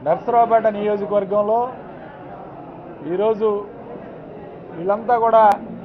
నర్సరావుపేట నియోజకవర్గంలో ఈరోజు వీళ్ళంతా కూడా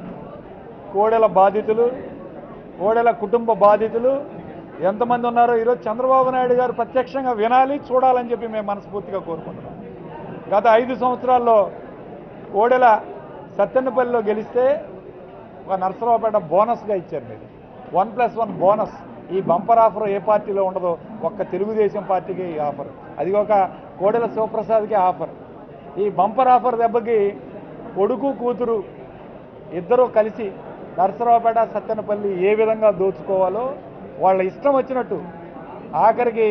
కోడెల బాధితులు కోడెల కుటుంబ బాధితులు ఎంతమంది ఉన్నారో ఈరోజు చంద్రబాబు నాయుడు గారు ప్రత్యక్షంగా వినాలి చూడాలని చెప్పి మేము మనస్ఫూర్తిగా కోరుకుంటున్నాం గత ఐదు సంవత్సరాల్లో కోడెల సత్తెన్నపల్లిలో గెలిస్తే ఒక నర్సరావుపేట బోనస్గా ఇచ్చారు మీరు వన్ ప్లస్ వన్ బోనస్ ఈ బంపర్ ఆఫర్ ఏ పార్టీలో ఉండదో ఒక్క తెలుగుదేశం పార్టీకి ఈ ఆఫర్ అది ఒక కోడెల శివప్రసాద్కి ఆఫర్ ఈ బంపర్ ఆఫర్ దెబ్బకి కొడుకు కూతురు ఇద్దరూ కలిసి నర్సరావుపేట సత్తెనపల్లి ఏ విధంగా దోచుకోవాలో వాళ్ళ ఇష్టం వచ్చినట్టు ఆఖరికి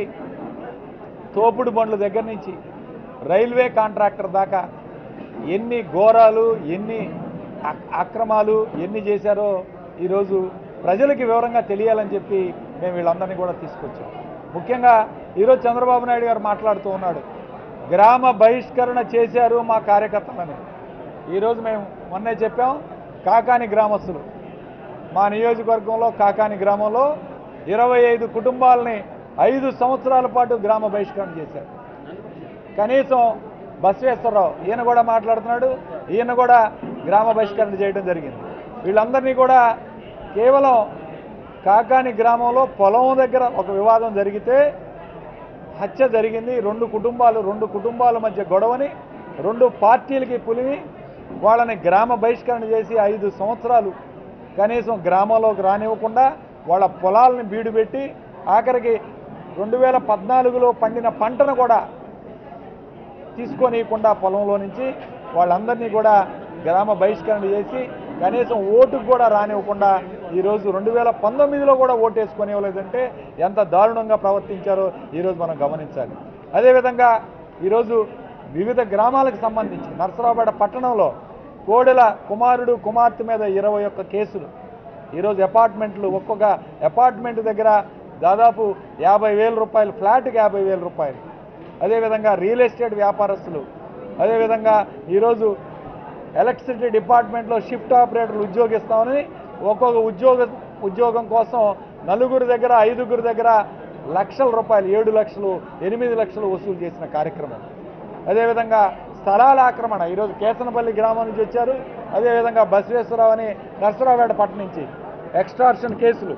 తోపుడు బండ్ల దగ్గర నుంచి రైల్వే కాంట్రాక్టర్ దాకా ఎన్ని ఘోరాలు ఎన్ని అక్- అక్రమాలు ఎన్ని చేశారో ఈరోజు ప్రజలకి వివరంగా తెలియాలని చెప్పి మేము వీళ్ళందరినీ కూడా తీసుకొచ్చాం ముఖ్యంగా ఈరోజు చంద్రబాబు నాయుడు గారు మాట్లాడుతూ ఉన్నాడు గ్రామ బహిష్కరణ చేశారు మా కార్యకర్తలని ఈరోజు మేము మొన్నే చెప్పాం కాకాని గ్రామస్తులు మా నియోజకవర్గంలో కాకాని గ్రామంలో ఇరవై ఐదు కుటుంబాలని ఐదు సంవత్సరాల పాటు గ్రామ బహిష్కరణ చేశారు కనీసం బసవేశ్వరరావు ఈయన కూడా మాట్లాడుతున్నాడు ఈయన కూడా గ్రామ బహిష్కరణ చేయడం జరిగింది వీళ్ళందరినీ కూడా కేవలం కాకాని గ్రామంలో పొలం దగ్గర ఒక వివాదం జరిగితే హత్య జరిగింది రెండు కుటుంబాలు రెండు కుటుంబాల మధ్య గొడవని రెండు పార్టీలకి పులివి వాళ్ళని గ్రామ బహిష్కరణ చేసి ఐదు సంవత్సరాలు కనీసం గ్రామంలోకి రానివ్వకుండా వాళ్ళ పొలాలని బీడు పెట్టి ఆఖరికి రెండు వేల పద్నాలుగులో పండిన పంటను కూడా తీసుకోనీయకుండా పొలంలో నుంచి వాళ్ళందరినీ కూడా గ్రామ బహిష్కరణ చేసి కనీసం ఓటుకు కూడా రానివ్వకుండా ఈరోజు రెండు వేల పంతొమ్మిదిలో కూడా ఓటు వేసుకునేవ్వలేదంటే ఎంత దారుణంగా ప్రవర్తించారో ఈరోజు మనం గమనించాలి అదేవిధంగా ఈరోజు వివిధ గ్రామాలకు సంబంధించి నర్సరావుపేట పట్టణంలో కోడెల కుమారుడు కుమార్తె మీద ఇరవై ఒక్క కేసులు ఈరోజు అపార్ట్మెంట్లు ఒక్కొక్క అపార్ట్మెంట్ దగ్గర దాదాపు యాభై వేల రూపాయలు ఫ్లాట్కి యాభై వేల రూపాయలు అదేవిధంగా రియల్ ఎస్టేట్ వ్యాపారస్తులు అదేవిధంగా ఈరోజు ఎలక్ట్రిసిటీ డిపార్ట్మెంట్లో షిఫ్ట్ ఆపరేటర్లు ఉద్యోగిస్తామని ఒక్కొక్క ఉద్యోగ ఉద్యోగం కోసం నలుగురు దగ్గర ఐదుగురు దగ్గర లక్షల రూపాయలు ఏడు లక్షలు ఎనిమిది లక్షలు వసూలు చేసిన కార్యక్రమం అదేవిధంగా స్థలాల ఆక్రమణ ఈరోజు కేసనపల్లి గ్రామం నుంచి వచ్చారు అదేవిధంగా బసవేశ్వరరావు అని నర్సరావుపేట పట్టణం నుంచి ఎక్స్ట్రార్షన్ కేసులు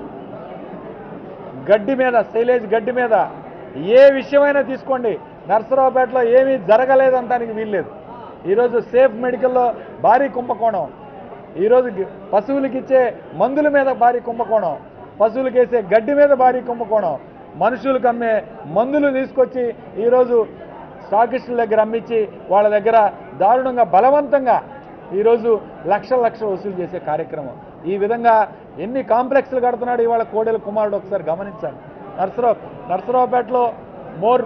గడ్డి మీద శైలేజ్ గడ్డి మీద ఏ విషయమైనా తీసుకోండి నర్సరావుపేటలో ఏమీ జరగలేదంటానికి వీల్లేదు ఈరోజు సేఫ్ మెడికల్లో భారీ కుంభకోణం ఈరోజు గి- పశువులకి ఇచ్చే మందుల మీద భారీ కుంభకోణం పశువులకి వేసే గడ్డి మీద భారీ కుంభకోణం మనుషులకు అమ్మే మందులు తీసుకొచ్చి ఈరోజు స్టాకిస్టుల దగ్గర అమ్మించి వాళ్ళ దగ్గర దారుణంగా బలవంతంగా ఈరోజు లక్షల లక్షలు వసూలు చేసే కార్యక్రమం ఈ విధంగా ఎన్ని కాంప్లెక్స్లు కడుతున్నాడు ఇవాళ కోడెల కుమారుడు ఒకసారి గమనించాలి నర్సరావు నర్సరావుపేటలో మోర్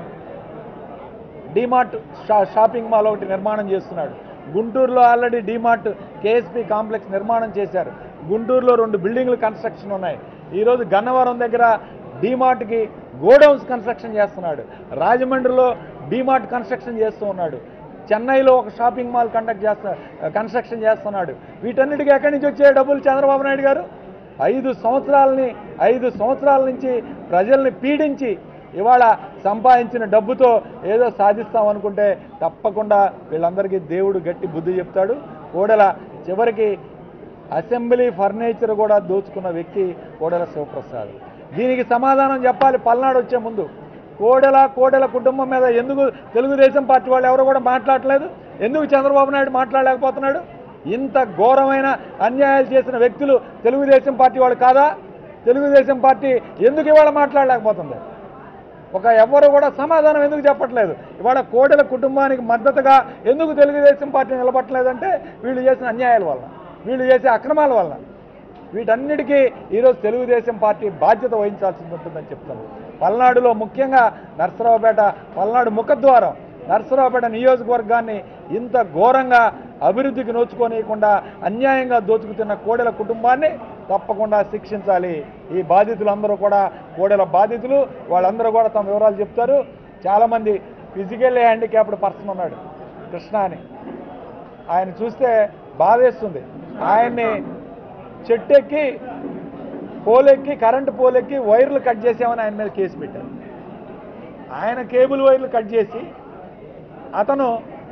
డీమార్ట్ షా షాపింగ్ మాల్ ఒకటి నిర్మాణం చేస్తున్నాడు గుంటూరులో ఆల్రెడీ డీమార్ట్ కేఎస్పి కాంప్లెక్స్ నిర్మాణం చేశారు గుంటూరులో రెండు బిల్డింగ్లు కన్స్ట్రక్షన్ ఉన్నాయి ఈరోజు గన్నవరం దగ్గర డీమార్ట్కి గోడౌన్స్ కన్స్ట్రక్షన్ చేస్తున్నాడు రాజమండ్రిలో డీమార్ట్ కన్స్ట్రక్షన్ చేస్తూ ఉన్నాడు చెన్నైలో ఒక షాపింగ్ మాల్ కండక్ట్ చేస్తా కన్స్ట్రక్షన్ చేస్తున్నాడు వీటన్నిటికీ ఎక్కడి నుంచి వచ్చే డబ్బులు చంద్రబాబు నాయుడు గారు ఐదు సంవత్సరాలని ఐదు సంవత్సరాల నుంచి ప్రజల్ని పీడించి ఇవాళ సంపాదించిన డబ్బుతో ఏదో సాధిస్తాం అనుకుంటే తప్పకుండా వీళ్ళందరికీ దేవుడు గట్టి బుద్ధి చెప్తాడు కోడెల చివరికి అసెంబ్లీ ఫర్నిచర్ కూడా దోచుకున్న వ్యక్తి కోడెల శివప్రసాద్ దీనికి సమాధానం చెప్పాలి పల్నాడు వచ్చే ముందు కోడెల కోడెల కుటుంబం మీద ఎందుకు తెలుగుదేశం పార్టీ వాళ్ళు ఎవరు కూడా మాట్లాడలేదు ఎందుకు చంద్రబాబు నాయుడు మాట్లాడలేకపోతున్నాడు ఇంత ఘోరమైన అన్యాయాలు చేసిన వ్యక్తులు తెలుగుదేశం పార్టీ వాళ్ళు కాదా తెలుగుదేశం పార్టీ ఎందుకు ఇవాళ మాట్లాడలేకపోతుంది ఒక ఎవ్వరు కూడా సమాధానం ఎందుకు చెప్పట్లేదు ఇవాళ కోడెల కుటుంబానికి మద్దతుగా ఎందుకు తెలుగుదేశం పార్టీ నిలబట్టలేదంటే వీళ్ళు చేసిన అన్యాయాల వల్ల వీళ్ళు చేసే అక్రమాల వల్ల వీటన్నిటికీ ఈరోజు తెలుగుదేశం పార్టీ బాధ్యత వహించాల్సి ఉంటుందని చెప్తాను పల్నాడులో ముఖ్యంగా నర్సరావుపేట పల్నాడు ముఖద్వారం నర్సరావుపేట నియోజకవర్గాన్ని ఇంత ఘోరంగా అభివృద్ధికి నోచుకోనియకుండా అన్యాయంగా దోచుకుతున్న కోడెల కుటుంబాన్ని తప్పకుండా శిక్షించాలి ఈ బాధితులందరూ కూడా కోడెల బాధితులు వాళ్ళందరూ కూడా తమ వివరాలు చెప్తారు చాలామంది ఫిజికల్లీ హ్యాండిక్యాప్డ్ పర్సన్ ఉన్నాడు కృష్ణ అని ఆయన చూస్తే బాధేస్తుంది ఆయన్ని చెట్టెక్కి పోలెక్కి కరెంటు పోలెక్కి వైర్లు కట్ చేసామని ఆయన మీద కేసు పెట్టారు ఆయన కేబుల్ వైర్లు కట్ చేసి అతను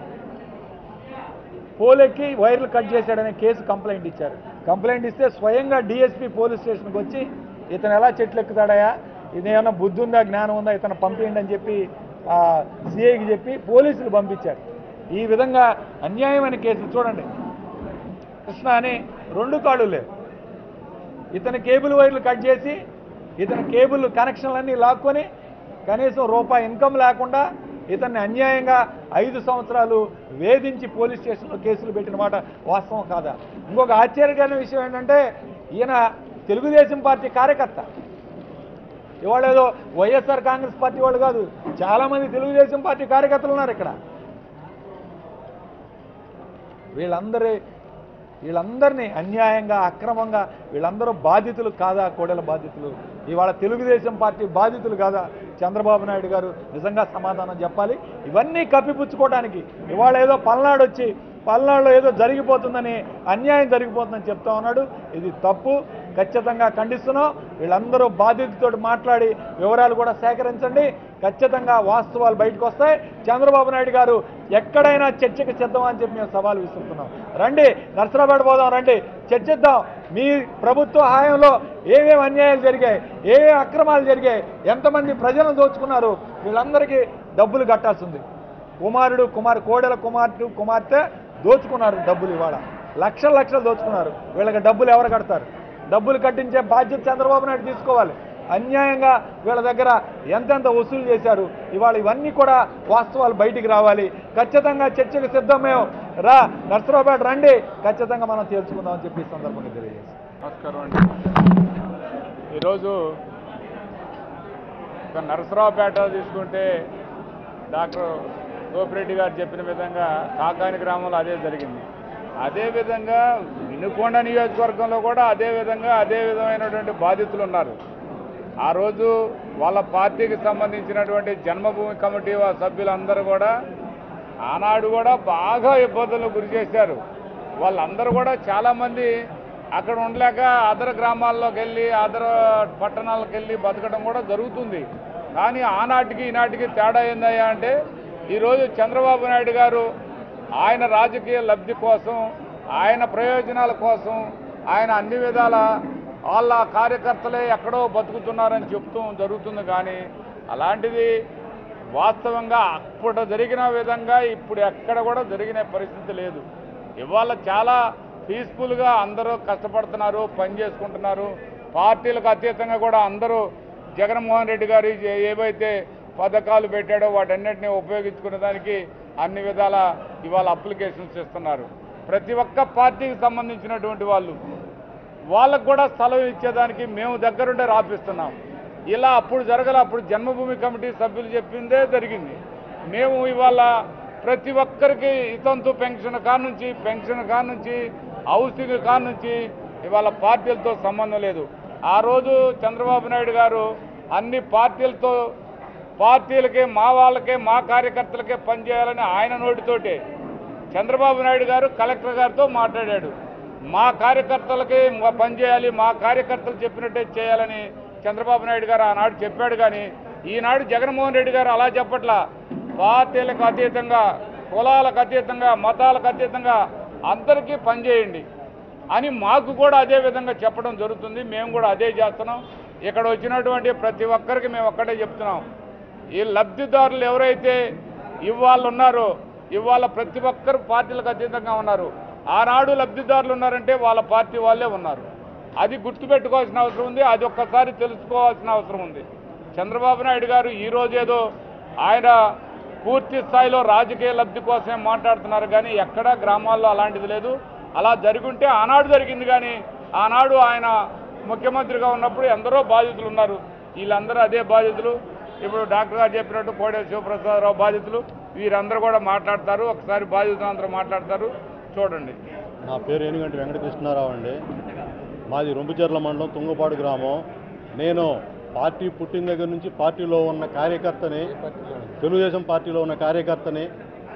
పోలెక్కి వైర్లు కట్ చేశాడనే కేసు కంప్లైంట్ ఇచ్చారు కంప్లైంట్ ఇస్తే స్వయంగా డిఎస్పీ పోలీస్ స్టేషన్కి వచ్చి ఇతను ఎలా చెట్లు ఎక్కుతాడయా ఇదేమన్నా బుద్ధి ఉందా జ్ఞానం ఉందా ఇతను పంపించండి అని చెప్పి సిఐకి చెప్పి పోలీసులు పంపించారు ఈ విధంగా అన్యాయమైన కేసులు చూడండి కృష్ణ అని రెండు కాళ్ళు లేవు ఇతని కేబుల్ వైర్లు కట్ చేసి ఇతని కేబుల్ కనెక్షన్లన్నీ లాక్కొని కనీసం రూపాయి ఇన్కమ్ లేకుండా ఇతన్ని అన్యాయంగా ఐదు సంవత్సరాలు వేధించి పోలీస్ స్టేషన్లో కేసులు పెట్టిన మాట వాస్తవం కాదా ఇంకొక ఆశ్చర్యకరమైన విషయం ఏంటంటే ఈయన తెలుగుదేశం పార్టీ కార్యకర్త ఇవాళ ఏదో వైఎస్ఆర్ కాంగ్రెస్ పార్టీ వాళ్ళు కాదు చాలామంది తెలుగుదేశం పార్టీ కార్యకర్తలు ఉన్నారు ఇక్కడ వీళ్ళందరి వీళ్ళందరినీ అన్యాయంగా అక్రమంగా వీళ్ళందరూ బాధితులు కాదా కోడెల బాధితులు ఇవాళ తెలుగుదేశం పార్టీ బాధితులు కాదా చంద్రబాబు నాయుడు గారు నిజంగా సమాధానం చెప్పాలి ఇవన్నీ కప్పిపుచ్చుకోవడానికి ఇవాళ ఏదో పల్నాడు వచ్చి పల్నాడులో ఏదో జరిగిపోతుందని అన్యాయం జరిగిపోతుందని చెప్తా ఉన్నాడు ఇది తప్పు ఖచ్చితంగా ఖండిస్తున్నాం వీళ్ళందరూ బాధితులతో మాట్లాడి వివరాలు కూడా సేకరించండి ఖచ్చితంగా వాస్తవాలు బయటకు వస్తాయి చంద్రబాబు నాయుడు గారు ఎక్కడైనా చర్చకు సిద్ధం అని చెప్పి మేము సవాల్ విసురుతున్నాం రండి నర్సరాపేట పోదాం రండి చర్చిద్దాం మీ ప్రభుత్వ హాయంలో ఏమేమి అన్యాయాలు జరిగాయి ఏమేమి అక్రమాలు జరిగాయి ఎంతమంది ప్రజలను దోచుకున్నారు వీళ్ళందరికీ డబ్బులు కట్టాల్సింది కుమారుడు కుమార్ కోడెల కుమార్తె కుమార్తె దోచుకున్నారు డబ్బులు ఇవాళ లక్షల లక్షలు దోచుకున్నారు వీళ్ళకి డబ్బులు ఎవరు కడతారు డబ్బులు కట్టించే బాధ్యత చంద్రబాబు నాయుడు తీసుకోవాలి అన్యాయంగా వీళ్ళ దగ్గర ఎంతెంత వసూలు చేశారు ఇవాళ ఇవన్నీ కూడా వాస్తవాలు బయటికి రావాలి ఖచ్చితంగా చర్చకు సిద్ధం మేము రా నర్సరావుపేట రండి ఖచ్చితంగా మనం తేల్చుకుందామని చెప్పి ఈ సందర్భంగా తెలియజేస్తాం నమస్కారం అండి ఈరోజు ఒక నరసరావుపేట తీసుకుంటే డాక్టర్ గోపిరెడ్డి గారు చెప్పిన విధంగా కాకాని గ్రామంలో అదే జరిగింది అదేవిధంగా వినుకొండ నియోజకవర్గంలో కూడా అదే విధంగా అదే విధమైనటువంటి బాధితులు ఉన్నారు ఆ రోజు వాళ్ళ పార్టీకి సంబంధించినటువంటి జన్మభూమి కమిటీ వా- సభ్యులందరూ కూడా ఆనాడు కూడా బాగా ఇబ్బందులకు గురి చేశారు వాళ్ళందరూ కూడా చాలామంది అక్కడ ఉండలేక అదర గ్రామాల్లోకి వెళ్ళి అదర పట్టణాలకు వెళ్ళి బతకడం కూడా జరుగుతుంది కానీ ఆనాటికి ఈనాటికి తేడా ఏందయ్యా అంటే ఈరోజు చంద్రబాబు నాయుడు గారు ఆయన రాజకీయ లబ్ధి కోసం ఆయన ప్రయోజనాల కోసం ఆయన అన్ని విధాల వాళ్ళ కార్యకర్తలే ఎక్కడో బతుకుతున్నారని చెప్తూ జరుగుతుంది కానీ అలాంటిది వాస్తవంగా అప్పుడు జరిగిన విధంగా ఇప్పుడు ఎక్కడ కూడా జరిగిన పరిస్థితి లేదు ఇవాళ చాలా పీస్ఫుల్గా అందరూ కష్టపడుతున్నారు పని చేసుకుంటున్నారు పార్టీలకు అతీతంగా కూడా అందరూ జగన్మోహన్ రెడ్డి గారు ఏ- ఏవైతే పథకాలు పెట్టాడో వాటన్నిటిని ఉపయోగించుకునే దానికి అన్ని విధాల ఇవాళ అప్లికేషన్స్ ఇస్తున్నారు ప్రతి ఒక్క పార్టీకి సంబంధించినటువంటి వాళ్ళు వాళ్ళకు కూడా స్థలం ఇచ్చేదానికి మేము దగ్గరుండే రాపిస్తున్నాం ఇలా అప్పుడు జరగల అప్పుడు జన్మభూమి కమిటీ సభ్యులు చెప్పిందే జరిగింది మేము ఇవాళ ప్రతి ఒక్కరికి ఇతంతు పెన్షన్ కానుంచి పెన్షన్ కానుంచి హౌసింగ్ కానుంచి ఇవాళ పార్టీలతో సంబంధం లేదు ఆ రోజు చంద్రబాబు నాయుడు గారు అన్ని పార్టీలతో పార్టీలకే మా వాళ్ళకే మా కార్యకర్తలకే పనిచేయాలని ఆయన నోటితోటే చంద్రబాబు నాయుడు గారు కలెక్టర్ గారితో మాట్లాడాడు మా కార్యకర్తలకి మ- పనిచేయాలి మా కార్యకర్తలు చెప్పినట్టే చేయాలని చంద్రబాబు నాయుడు గారు ఆనాడు చెప్పాడు కానీ ఈనాడు జగన్మోహన్ రెడ్డి గారు అలా చెప్పట్లా పార్టీలకు అతీతంగా కులాలకు అతీతంగా మతాలకు అతీతంగా అందరికీ పనిచేయండి అని మాకు కూడా అదే విధంగా చెప్పడం జరుగుతుంది మేము కూడా అదే చేస్తున్నాం ఇక్కడ వచ్చినటువంటి ప్రతి ఒక్కరికి మేము ఒక్కటే చెప్తున్నాం ఈ లబ్ధిదారులు ఎవరైతే ఇవాళ ఉన్నారో ఇవాళ ప్రతి ఒక్కరు పార్టీలకు అతీతంగా ఉన్నారు ఆనాడు లబ్ధిదారులు ఉన్నారంటే వాళ్ళ పార్టీ వాళ్ళే ఉన్నారు అది గుర్తుపెట్టుకోవాల్సిన అవసరం ఉంది అది ఒక్కసారి తెలుసుకోవాల్సిన అవసరం ఉంది చంద్రబాబు నాయుడు గారు ఈ రోజేదో ఆయన పూర్తి స్థాయిలో రాజకీయ లబ్ధి కోసమే మాట్లాడుతున్నారు కానీ ఎక్కడా గ్రామాల్లో అలాంటిది లేదు అలా జరుగుంటే ఆనాడు జరిగింది కానీ ఆనాడు ఆయన ముఖ్యమంత్రిగా ఉన్నప్పుడు ఎందరో బాధితులు ఉన్నారు వీళ్ళందరూ అదే బాధితులు ఇప్పుడు డాక్టర్ గారు చెప్పినట్టు కోడేరు శివప్రసాదరావు బాధితులు వీరందరూ కూడా మాట్లాడతారు ఒకసారి బాధితులు అందరూ మాట్లాడతారు చూడండి నా పేరు ఏనుగంటి వెంకటకృష్ణారావు అండి మాది రొంపుచెర్ల మండలం తుంగపాడు గ్రామం నేను పార్టీ పుట్టిన దగ్గర నుంచి పార్టీలో ఉన్న కార్యకర్తని తెలుగుదేశం పార్టీలో ఉన్న కార్యకర్తని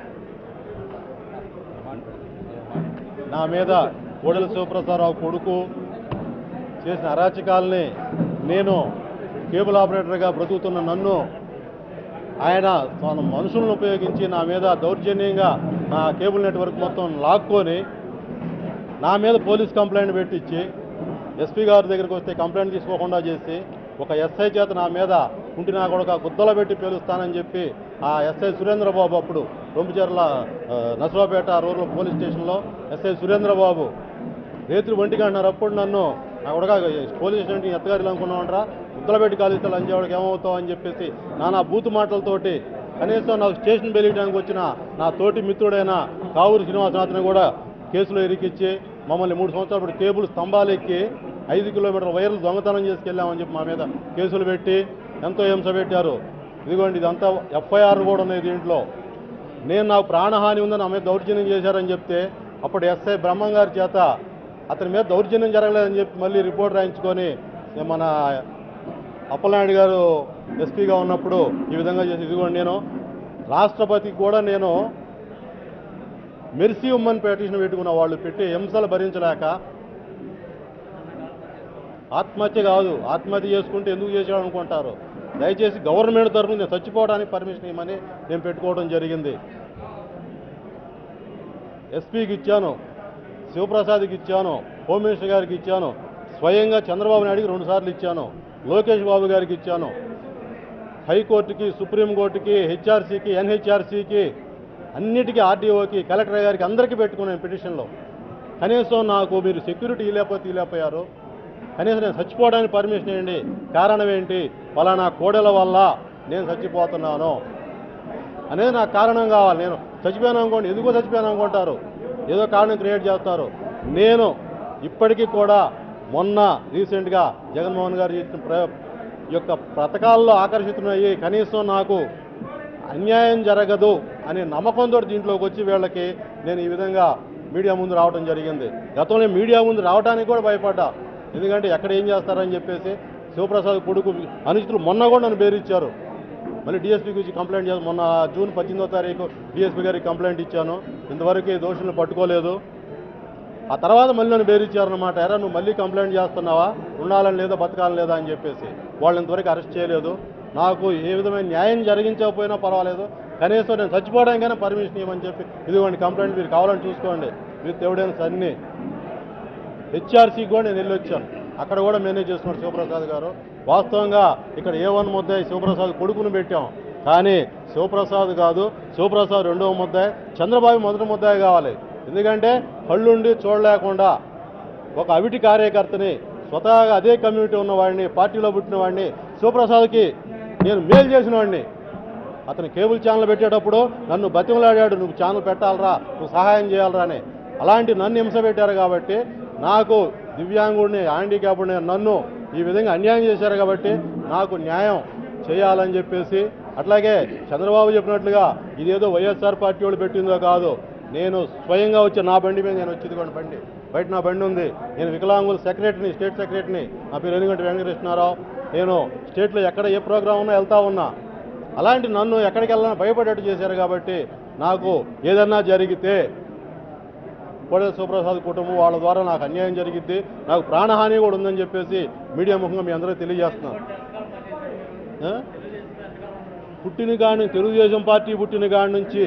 నా మీద కోడెల శివప్రసాదరావు కొడుకు చేసిన అరాచకాలని నేను కేబుల్ ఆపరేటర్గా బ్రతుకుతున్న నన్ను ఆయన తన మనుషులను ఉపయోగించి నా మీద దౌర్జన్యంగా నా కేబుల్ నెట్వర్క్ మొత్తం లాక్కొని నా మీద పోలీస్ కంప్లైంట్ పెట్టించి ఎస్పీ గారి దగ్గరికి వస్తే కంప్లైంట్ తీసుకోకుండా చేసి ఒక ఎస్ఐ చేత నా మీద కుంటినా కూడా గుద్దల పెట్టి పేలుస్తానని చెప్పి ఆ ఎస్ఐ సురేంద్రబాబు అప్పుడు రొంపిచెర్ల నసరాపేట రూరల్ పోలీస్ స్టేషన్లో ఎస్ఐ సురేంద్రబాబు రేతులు ఒంటిగా అన్నారు అప్పుడు నన్ను నా ఉడగా పోలీస్ స్టేషన్కి ఎత్తగారి అనుకున్నామంటారా గుద్దల పెట్టి కాలిస్తే లంచేవాడికి ఏమవుతావు అని చెప్పేసి నానా బూతు మాటలతోటి కనీసం నాకు స్టేషన్ బెలియడానికి వచ్చిన నా తోటి మిత్రుడైన కావూరు శ్రీనివాసనాథ్ని కూడా కేసులో ఇరికిచ్చి మమ్మల్ని మూడు సంవత్సరాల పాటు కేబుల్ స్తంభాలు ఎక్కి ఐదు కిలోమీటర్ల వైర్లు దొంగతనం చేసుకెళ్ళామని చెప్పి మా మీద కేసులు పెట్టి ఎంతో హింస పెట్టారు ఇదిగోండి ఇదంతా ఎఫ్ఐఆర్ కూడా ఉన్నాయి దీంట్లో నేను నాకు ప్రాణహాని ఉందని నా మీద దౌర్జన్యం చేశారని చెప్తే అప్పుడు ఎస్ఐ బ్రహ్మం గారి చేత అతని మీద దౌర్జన్యం జరగలేదని చెప్పి మళ్ళీ రిపోర్ట్ రాయించుకొని మన అప్పలనాయుడు గారు ఎస్పీగా ఉన్నప్పుడు ఈ విధంగా చేసి ఇదిగోండి నేను రాష్ట్రపతికి కూడా నేను మెర్సీ ఉమ్మన్ పిటిషన్ పెట్టుకున్న వాళ్ళు పెట్టి హింసలు భరించలేక ఆత్మహత్య కాదు ఆత్మహత్య చేసుకుంటే ఎందుకు చేశాడు అనుకుంటారు దయచేసి గవర్నమెంట్ తరఫున నేను చచ్చిపోవడానికి పర్మిషన్ ఇవ్వమని నేను పెట్టుకోవడం జరిగింది ఎస్పీకి ఇచ్చాను శివప్రసాద్కి ఇచ్చాను హోమ్ మినిస్టర్ గారికి ఇచ్చాను స్వయంగా చంద్రబాబు నాయుడికి రెండుసార్లు ఇచ్చాను లోకేష్ బాబు గారికి ఇచ్చాను హైకోర్టుకి సుప్రీంకోర్టుకి హెచ్ఆర్సీకి ఎన్హెచ్ఆర్సీకి అన్నిటికీ ఆర్డీఓకి కలెక్టర్ గారికి అందరికీ పెట్టుకున్నాను పిటిషన్లో కనీసం నాకు మీరు సెక్యూరిటీ ఇవ్వలేకపోతే ఇవ్వలేకపోయారు కనీసం నేను చచ్చిపోవడానికి పర్మిషన్ ఇవ్వండి కారణం ఏంటి పలానా కోడెల వల్ల నేను చచ్చిపోతున్నాను అనేది నాకు కారణం కావాలి నేను చచ్చిపోయాను అనుకోండి ఎందుకో చచ్చిపోయాను అనుకుంటారు ఏదో కారణం క్రియేట్ చేస్తారు నేను ఇప్పటికీ కూడా మొన్న రీసెంట్గా జగన్మోహన్ గారు చేసిన ప్ర యొక్క పథకాల్లో ఆకర్షితులయ్యి కనీసం నాకు అన్యాయం జరగదు అనే నమ్మకంతో దీంట్లోకి వచ్చి వీళ్ళకి నేను ఈ విధంగా మీడియా ముందు రావడం జరిగింది గతంలో మీడియా ముందు రావడానికి కూడా భయపడ్డా ఎందుకంటే ఎక్కడ ఏం చేస్తారని చెప్పేసి శివప్రసాద్ కొడుకు అనుచితులు మొన్న కూడా నన్ను బేరిచ్చారు మళ్ళీ డిఎస్పీకి వచ్చి కంప్లైంట్ చేసి మొన్న జూన్ పద్దెనిమిదో తారీఖు డిఎస్పీ గారికి కంప్లైంట్ ఇచ్చాను ఇంతవరకు ఈ దోషులను పట్టుకోలేదు ఆ తర్వాత మళ్ళీ నన్ను బేరిచ్చారనమాట ఎరా నువ్వు మళ్ళీ కంప్లైంట్ చేస్తున్నావా ఉండాలని లేదా బతకాలని లేదా అని చెప్పేసి వాళ్ళు ఇంతవరకు అరెస్ట్ చేయలేదు నాకు ఏ విధమైన న్యాయం జరిగించకపోయినా పర్వాలేదు కనీసం నేను చచ్చిపోవడానికైనా పర్మిషన్ ఇవ్వమని చెప్పి ఇదిగోండి కంప్లైంట్ మీరు కావాలని చూసుకోండి విత్ ఎవిడెన్స్ అన్నీ హెచ్ఆర్సీకి కూడా నేను వెళ్ళి వచ్చాను అక్కడ కూడా మేనేజ్ చేస్తున్నాడు శివప్రసాద్ గారు వాస్తవంగా ఇక్కడ ఏ వన్ ముద్దాయి శివప్రసాద్ కొడుకును పెట్టాం కానీ శివప్రసాద్ కాదు శివప్రసాద్ రెండవ ముద్దాయి చంద్రబాబు మొదటి ముద్దాయి కావాలి ఎందుకంటే కళ్ళుండి చూడలేకుండా ఒక అవిటి కార్యకర్తని స్వతహాగా అదే కమ్యూనిటీ ఉన్నవాడిని పార్టీలో పుట్టిన వాడిని శివప్రసాద్కి నేను మేలు చేసిన వాడిని అతను కేబుల్ ఛానల్ పెట్టేటప్పుడు నన్ను బతిమలాడాడు నువ్వు ఛానల్ పెట్టాలరా నువ్వు సహాయం చేయాలరా అని అలాంటి నన్ను హింస పెట్టారు కాబట్టి నాకు దివ్యాంగుడిని హ్యాండిక్యాప్డ్ని నన్ను ఈ విధంగా అన్యాయం చేశారు కాబట్టి నాకు న్యాయం చేయాలని చెప్పేసి అట్లాగే చంద్రబాబు చెప్పినట్లుగా ఇదేదో వైఎస్ఆర్ పార్టీ వాళ్ళు పెట్టిందో కాదు నేను స్వయంగా వచ్చి నా బండి మీద నేను వచ్చేది కూడా బండి బయట నా బండి ఉంది నేను వికలాంగుల సెక్రటరీని స్టేట్ సెక్రటరీని నా పేరు ఎనుగంటి వెంకటకృష్ణారావు నేను స్టేట్లో ఎక్కడ ఏ ప్రోగ్రామ్ ఉన్నా వెళ్తా ఉన్నా అలాంటి నన్ను ఎక్కడికి వెళ్ళాలని భయపడేట్టు చేశారు కాబట్టి నాకు ఏదన్నా జరిగితే కోడెల సుప్రసాద్ కుటుంబం వాళ్ళ ద్వారా నాకు అన్యాయం జరిగిద్ది నాకు ప్రాణహాని కూడా ఉందని చెప్పేసి మీడియా ముఖంగా మీ అందరికీ తెలియజేస్తున్నాను ఆ? పుట్టిన కాడి తెలుగుదేశం పార్టీ పుట్టిన కాడి నుంచి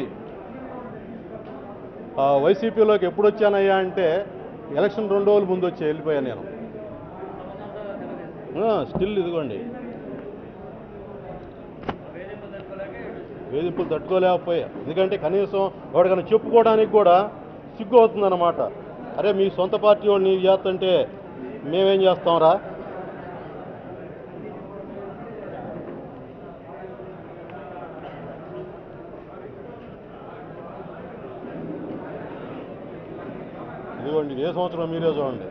ఆ, వైసీపీలోకి ఎప్పుడు వచ్చానయ్యా అంటే ఎలక్షన్ రెండు రోజుల ముందు వచ్చి వెళ్ళిపోయాను నేను స్టిల్ ఇదిగోండి వేధింపులు తట్టుకోలేకపోయా ఎందుకంటే కనీసం ఎవరికైనా చెప్పుకోవడానికి కూడా సిగ్గు అవుతుందన్నమాట అరే మీ సొంత పార్టీ వాళ్ళు నీకు చేస్తుంటే మేమేం చేస్తాంరా ఇదిగోండి ఇది ఏ సంవత్సరం మీరే చూడండి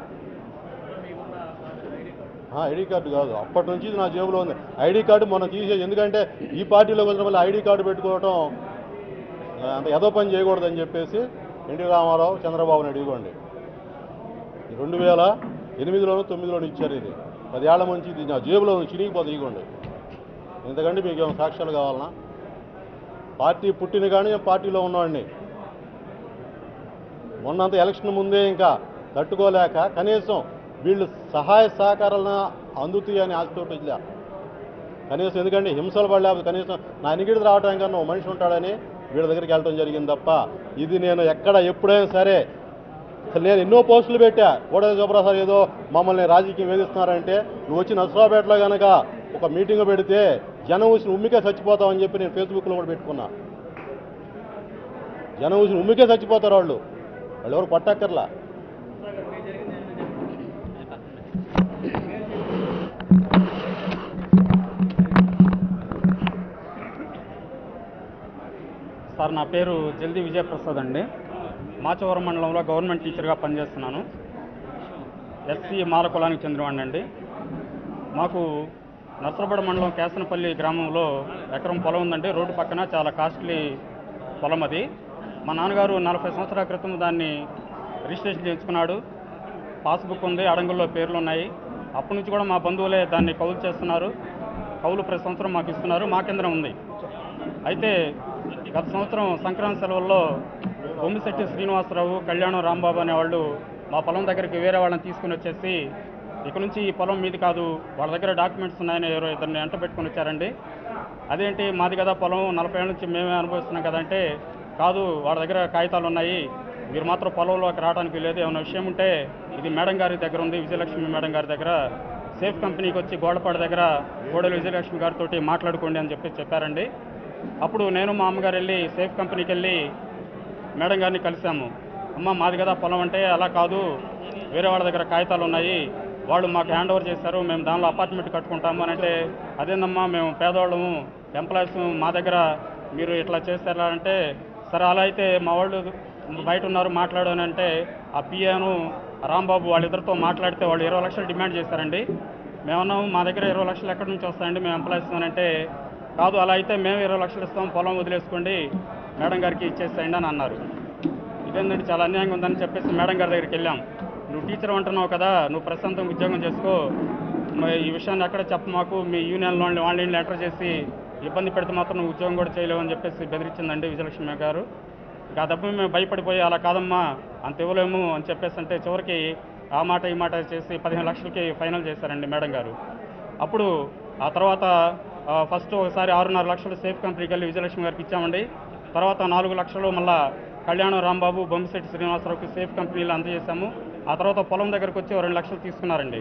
ఆ, ఐడి కార్డు కాదు అప్పటి నుంచి ఇది నా జేబులో ఉంది ఐడి కార్డు మొన్న తీసే ఎందుకంటే ఈ పార్టీలోకి వచ్చిన వల్ల ఐడి కార్డు పెట్టుకోవటం ఆ, అంత ఏదో పని చేయకూడదని చెప్పేసి ఎన్టీ రామారావు చంద్రబాబు నాయుడు ఇదిగోండి ఈ రెండు వేల ఎనిమిదిలోనూ తొమ్మిదిలోనూ ఇచ్చారు ఇది పదేళ్ల నుంచి ఇది నా జేబులో ఉంది, చిరిగిపోతుంది ఇదిగోండి ఎందుకంటే మీకు ఏమైనా సాక్ష్యాలు కావాలనా పార్టీ పుట్టిన కానీ నేను పార్టీలో ఉన్నవాడిని మొన్నంత ఎలక్షన్ ముందే ఇంకా తట్టుకోలేక కనీసం వీళ్ళు సహాయ సహకారాలను అందుతాయని ఆశతోటి వెళ్ళా కనీసం ఎందుకంటే హింసలు పడలేకపోతే కనీసం నా నిగిడి రావడానికి కన్నా ఓ మనిషి ఉంటాడని వీళ్ళ దగ్గరికి వెళ్ళడం జరిగింది తప్ప ఇది నేను ఎక్కడ ఎప్పుడైనా సరే అసలు నేను ఎన్నో పోస్టులు పెట్టా కోడల శుభ్రసాద్ ఏదో మమ్మల్ని రాజకీయం వేధిస్తున్నారంటే నువ్వు వచ్చి నర్సరావుపేటలో కనుక ఒక మీటింగ్ పెడితే జనం ఊసిన ఉమ్మికే చచ్చిపోతామని చెప్పి నేను ఫేస్బుక్లో కూడా పెట్టుకున్నా జనం ఊసిన ఉమ్మికే చచ్చిపోతారు వాళ్ళు వాళ్ళు ఎవరు పట్టక్కర్లా సార్ నా పేరు జల్దీ విజయప్రసాద్ అండి మాచవరం మండలంలో గవర్నమెంట్ టీచర్గా పనిచేస్తున్నాను ఎస్సీ మాల కులానికి చెందినవాడిని అండి మాకు నర్సరబడ మండలం కేసనపల్లి గ్రామంలో ఎకరం పొలం ఉందండి రోడ్డు పక్కన చాలా కాస్ట్లీ పొలం అది మా నాన్నగారు నలభై సంవత్సరాల క్రితం దాన్ని రిజిస్ట్రేషన్ చేయించుకున్నాడు పాస్బుక్ ఉంది అడంగుల్లో పేర్లు ఉన్నాయి అప్పటి నుంచి కూడా మా బంధువులే దాన్ని కౌలు చేస్తున్నారు కౌలు ప్రతి సంవత్సరం మాకు ఇస్తున్నారు మా కిందనే ఉంది అయితే గత సంవత్సరం సంక్రాంతి సెలవుల్లో బొమ్మిశెట్టి శ్రీనివాసరావు కళ్యాణం రాంబాబు అనేవాళ్ళు మా పొలం దగ్గరికి వేరే వాళ్ళని తీసుకుని వచ్చేసి ఇక నుంచి ఈ పొలం మీది కాదు వాళ్ళ దగ్గర డాక్యుమెంట్స్ ఉన్నాయని ఎవరో ఇద్దరిని ఎంట పెట్టుకుని వచ్చారండి అదేంటి మాది కదా పొలం నలభై ఏళ్ళ నుంచి మేమే అనుభవిస్తున్నాం కదంటే కాదు వాళ్ళ దగ్గర కాగితాలు ఉన్నాయి మీరు మాత్రం పొలంలోకి రావడానికి లేదు ఏమైనా విషయం ఉంటే ఇది మేడం గారి దగ్గర ఉంది విజయలక్ష్మి మేడం గారి దగ్గర సేఫ్ కంపెనీకి వచ్చి గోడపాడు దగ్గర గోడలు విజయలక్ష్మి గారితో మాట్లాడుకోండి అని చెప్పి చెప్పారండి అప్పుడు నేను మా అమ్మగారు వెళ్ళి సేఫ్ కంపెనీకి వెళ్ళి మేడం గారిని కలిసాము అమ్మ మాది కదా పొలం అంటే అలా కాదు వేరే వాళ్ళ దగ్గర కాగితాలు ఉన్నాయి వాళ్ళు మాకు హ్యాండ్ ఓవర్ చేశారు మేము దానిలో అపార్ట్మెంట్ కట్టుకుంటాము అని అంటే అదేందమ్మా మేము పేదవాళ్ళము ఎంప్లాయీస్ మా దగ్గర మీరు ఇట్లా చేస్తారా అంటే సరే అలా అయితే మా వాళ్ళు బయట ఉన్నారు మాట్లాడు అని అంటే ఆ పిఏను రాంబాబు వాళ్ళిద్దరితో మాట్లాడితే వాళ్ళు ఇరవై లక్షలు డిమాండ్ చేశారండి మేమన్నాము మా దగ్గర ఇరవై లక్షలు ఎక్కడి నుంచి వస్తాయండి మేము ఎంప్లాయీస్ అని అంటే కాదు అలా అయితే మేము ఇరవై లక్షలు ఇస్తాం పొలం వదిలేసుకోండి మేడం గారికి ఇచ్చేసేయండి అని అన్నారు ఇదేంటంటే చాలా అన్యాయంగా ఉందని చెప్పేసి మేడం గారి దగ్గరికి వెళ్ళాం నువ్వు టీచర్ అంటున్నావు కదా నువ్వు ప్రశాంతంగా ఉద్యోగం చేసుకో మరి ఈ విషయాన్ని ఎక్కడ చెప్ప మాకు మీ యూనియన్ వాళ్ళని వాళ్ళని లెటర్ చేసి ఇబ్బంది పెడితే మాత్రం నువ్వు ఉద్యోగం కూడా చేయలేవు అని చెప్పేసి బెదిరించిందండి విజయలక్ష్మి గారు ఇక ఆ దెబ్బ మేము భయపడిపోయి అలా కాదమ్మా అంత ఇవ్వలేము అని చెప్పేసి అంటే చివరికి ఆ మాట ఈ మాట చేసి పదిహేను లక్షలకి ఫైనల్ చేశారండి మేడం గారు అప్పుడు ఆ తర్వాత ఆ, ఫస్ట్ ఒకసారి ఆరున్నర లక్షలు సేఫ్ కంపెనీకి వెళ్ళి విజయలక్ష్మి గారికి ఇచ్చామండి తర్వాత నాలుగు లక్షలు మళ్ళా కళ్యాణం రాంబాబు బొమ్మిశెట్టి శ్రీనివాసరావుకి సేఫ్ కంపెనీలు అందజేశాము ఆ తర్వాత పొలం దగ్గరకు వచ్చి ఓ రెండు లక్షలు తీసుకున్నారండి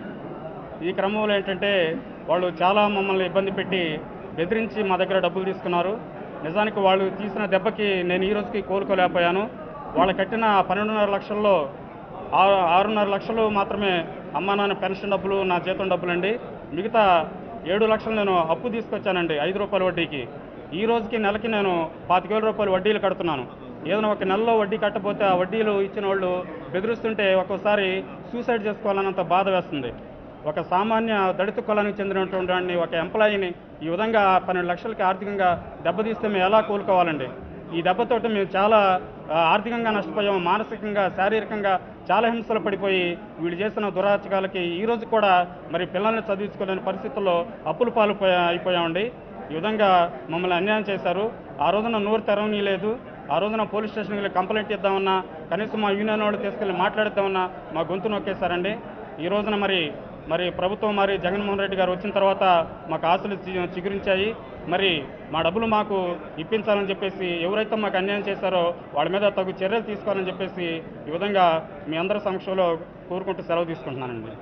ఈ క్రమంలో ఏంటంటే వాళ్ళు చాలా మమ్మల్ని ఇబ్బంది పెట్టి బెదిరించి మా దగ్గర డబ్బులు తీసుకున్నారు నిజానికి వాళ్ళు తీసిన దెబ్బకి నేను ఈ రోజుకి కోలుకోలేకపోయాను వాళ్ళు కట్టిన పన్నెండున్నర లక్షల్లో ఆరు ఆరున్నర లక్షలు మాత్రమే అమ్మా నాన్న పెన్షన్ డబ్బులు నా జీతం డబ్బులండి మిగతా ఏడు లక్షలు నేను అప్పు తీసుకొచ్చానండి ఐదు రూపాయల వడ్డీకి ఈ రోజుకి నెలకి నేను పాతిక వేల రూపాయలు వడ్డీలు కడుతున్నాను ఏదైనా ఒక నెలలో వడ్డీ కట్టకపోతే ఆ వడ్డీలు ఇచ్చిన వాళ్ళు బెదిరిస్తుంటే ఒక్కోసారి సూసైడ్ చేసుకోవాలన్నంత బాధ వేస్తుంది ఒక సామాన్య దళిత కులానికి చెందినటువంటి వాడిని ఒక ఎంప్లాయీని ఈ విధంగా పన్నెండు లక్షలకి ఆర్థికంగా దెబ్బతీస్తే మేము ఎలా కోలుకోవాలండి ఈ దెబ్బతోటి మేము చాలా ఆ, ఆర్థికంగా నష్టపోయాము మానసికంగా శారీరకంగా చాలా హింసలు పడిపోయి వీళ్ళు చేసిన దురాచకాలకి ఈ రోజు కూడా మరి పిల్లల్ని చదివించుకోలేని పరిస్థితుల్లో అప్పుల పాలు పోయా- అయిపోయామండి ఈ విధంగా మమ్మల్ని అన్యాయం చేశారు ఆ రోజున నోరు తెరవనీయలేదు ఆ రోజున పోలీస్ స్టేషన్కి వెళ్ళి కంప్లైంట్ ఇద్దామన్నా కనీసం మా యూనియన్ వాళ్ళు తీసుకెళ్ళి మాట్లాడిద్దామన్నా మా గొంతు నొక్కేశారండి ఈ రోజున మరి మరి ప్రభుత్వం మరి జగన్మోహన్ రెడ్డి గారు వచ్చిన తర్వాత మాకు ఆశలు చి- చిగురించాయి మరి మా డబ్బులు మాకు ఇప్పించాలని చెప్పేసి ఎవరైతే మాకు అన్యాయం చేశారో వాళ్ళ మీద తగు చర్యలు తీసుకోవాలని చెప్పేసి ఈ విధంగా మీ అందరి సమక్షంలో కోరుకుంటూ సెలవు తీసుకుంటున్నానండి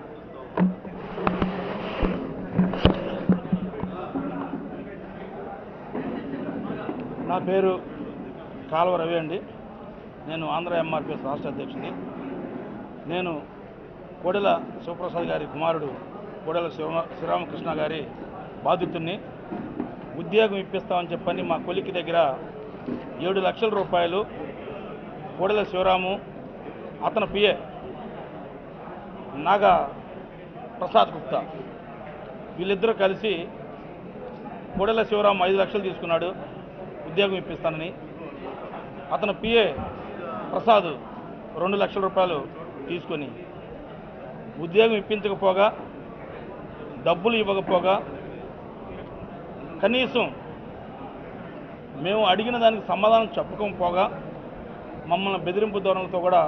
నా పేరు కాలువ రవి అండి నేను ఆంధ్ర ఎంఆర్పిఎస్ రాష్ట్ర అధ్యక్షుడిని నేను కోడెల శివప్రసాద్ గారి కుమారుడు కోడెల శివ శ్రీరామకృష్ణ గారి బాధితుడిని ఉద్యోగం ఇప్పిస్తామని చెప్పని మా కొలికి దగ్గర ఏడు లక్షల రూపాయలు కోడెల శివరాము అతని పిఏ నాగా ప్రసాద్ గుప్తా వీళ్ళిద్దరూ కలిసి కోడెల శివరాం ఐదు లక్షలు తీసుకున్నాడు ఉద్యోగం ఇప్పిస్తానని అతను పిఏ ప్రసాద్ రెండు లక్షల రూపాయలు తీసుకొని ఉద్యోగం ఇప్పించకపోగా డబ్బులు ఇవ్వకపోగా కనీసం మేము అడిగిన దానికి సమాధానం చెప్పకపోగా మమ్మల్ని బెదిరింపు ధోరణులతో కూడా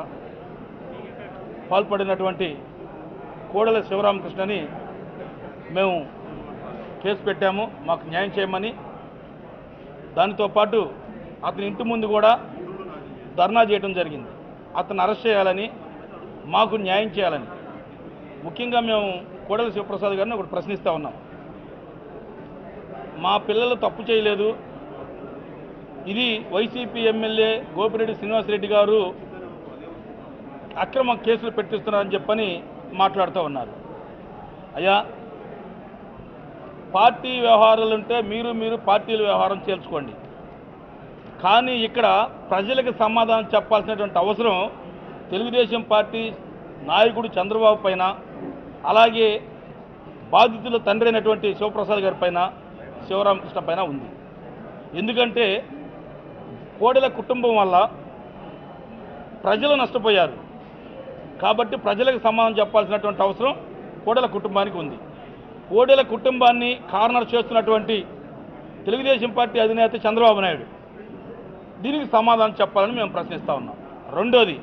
పాల్పడినటువంటి కోడెల శివరామకృష్ణని మేము కేసు పెట్టాము మాకు న్యాయం చేయమని దానితో పాటు అతని ఇంటి ముందు కూడా ధర్నా చేయడం జరిగింది అతను అరెస్ట్ చేయాలని మాకు న్యాయం చేయాలని ముఖ్యంగా మేము కోడెల శివప్రసాద్ గారిని ఒకటి ప్రశ్నిస్తూ ఉన్నాం మా పిల్లలు తప్పు చేయలేదు ఇది వైసీపీ ఎమ్మెల్యే గోపిరెడ్డి శ్రీనివాసరెడ్డి గారు అక్రమ కేసులు పెట్టిస్తున్నారని చెప్పని మాట్లాడుతూ ఉన్నారు అయ్యా పార్టీ వ్యవహారాలు ఉంటే మీరు మీరు పార్టీల వ్యవహారం చేర్చుకోండి కానీ ఇక్కడ ప్రజలకు సమాధానం చెప్పాల్సినటువంటి అవసరం తెలుగుదేశం పార్టీ నాయకుడు చంద్రబాబు పైన అలాగే బాధితుల తండ్రి అయినటువంటి శివప్రసాద్ గారి పైన శివరామకృష్ణ పైన ఉంది ఎందుకంటే కోడెల కుటుంబం వల్ల ప్రజలు నష్టపోయారు కాబట్టి ప్రజలకు సమాధానం చెప్పాల్సినటువంటి అవసరం కోడెల కుటుంబానికి ఉంది కోడెల కుటుంబాన్ని కార్నర్ చేస్తున్నటువంటి తెలుగుదేశం పార్టీ అధినేత చంద్రబాబు నాయుడు దీనికి సమాధానం చెప్పాలని మేము ప్రశ్నిస్తా ఉన్నాం రెండోది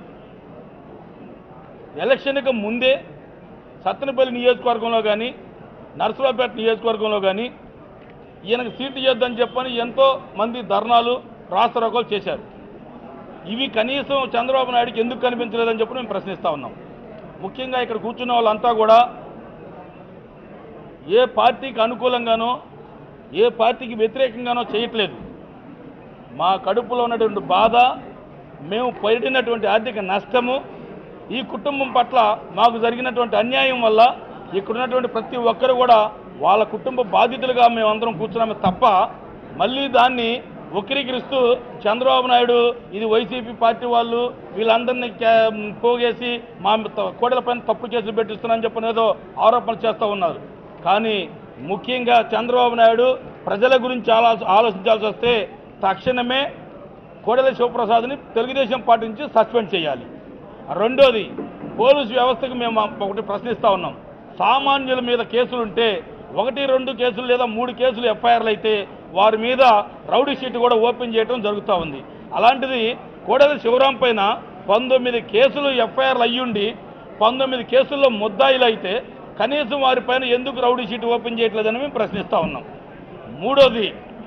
ఎలక్షన్కి ముందే సత్తెనపల్లి నియోజకవర్గంలో కానీ నర్సరావుపేట నియోజకవర్గంలో కానీ ఈయనకు సీటు చేద్దని చెప్పని ఎంతో మంది ధర్నాలు రాస్తారోకోలు చేశారు ఇవి కనీసం చంద్రబాబు నాయుడుకి ఎందుకు కనిపించలేదని చెప్పి మేము ప్రశ్నిస్తా ఉన్నాం ముఖ్యంగా ఇక్కడ కూర్చున్న వాళ్ళంతా కూడా ఏ పార్టీకి అనుకూలంగానో ఏ పార్టీకి వ్యతిరేకంగానో చేయట్లేదు మా కడుపులో ఉన్నటువంటి బాధ మేము పడినటువంటి ఆర్థిక నష్టము ఈ కుటుంబం పట్ల మాకు జరిగినటువంటి అన్యాయం వల్ల ఇక్కడ ఉన్నటువంటి ప్రతి ఒక్కరు కూడా వాళ్ళ కుటుంబ బాధితులుగా మేమందరం కూర్చున్నామే తప్ప మళ్ళీ దాన్ని వక్రీకరిస్తూ చంద్రబాబు నాయుడు ఇది వైసీపీ పార్టీ వాళ్ళు వీళ్ళందరినీ క్యా- పోగేసి మా కోడల పైన తప్పు కేసులు పెట్టిస్తున్నారని చెప్పిన ఏదో ఆరోపణలు చేస్తూ ఉన్నారు కానీ ముఖ్యంగా చంద్రబాబు నాయుడు ప్రజల గురించి ఆలో ఆలోచించాల్సి వస్తే తక్షణమే కోడెల శివప్రసాద్ని తెలుగుదేశం పార్టీ నుంచి సస్పెండ్ చేయాలి రెండోది పోలీసు వ్యవస్థకు మేము ఒకటి ప్రశ్నిస్తా ఉన్నాం సామాన్యుల మీద కేసులుంటే ఒకటి రెండు కేసులు లేదా మూడు కేసులు ఎఫ్ఐఆర్లు అయితే వారి మీద రౌడీ షీట్ కూడా ఓపెన్ చేయడం జరుగుతూ ఉంది అలాంటిది కోడెల శివరాం పైన పంతొమ్మిది కేసులు ఎఫ్ఐఆర్లు అయ్యుండి పంతొమ్మిది కేసుల్లో ముద్దాయిలు అయితే కనీసం వారిపైన ఎందుకు రౌడీ షీట్ ఓపెన్ చేయట్లేదని మేము ప్రశ్నిస్తూ ఉన్నాం మూడోది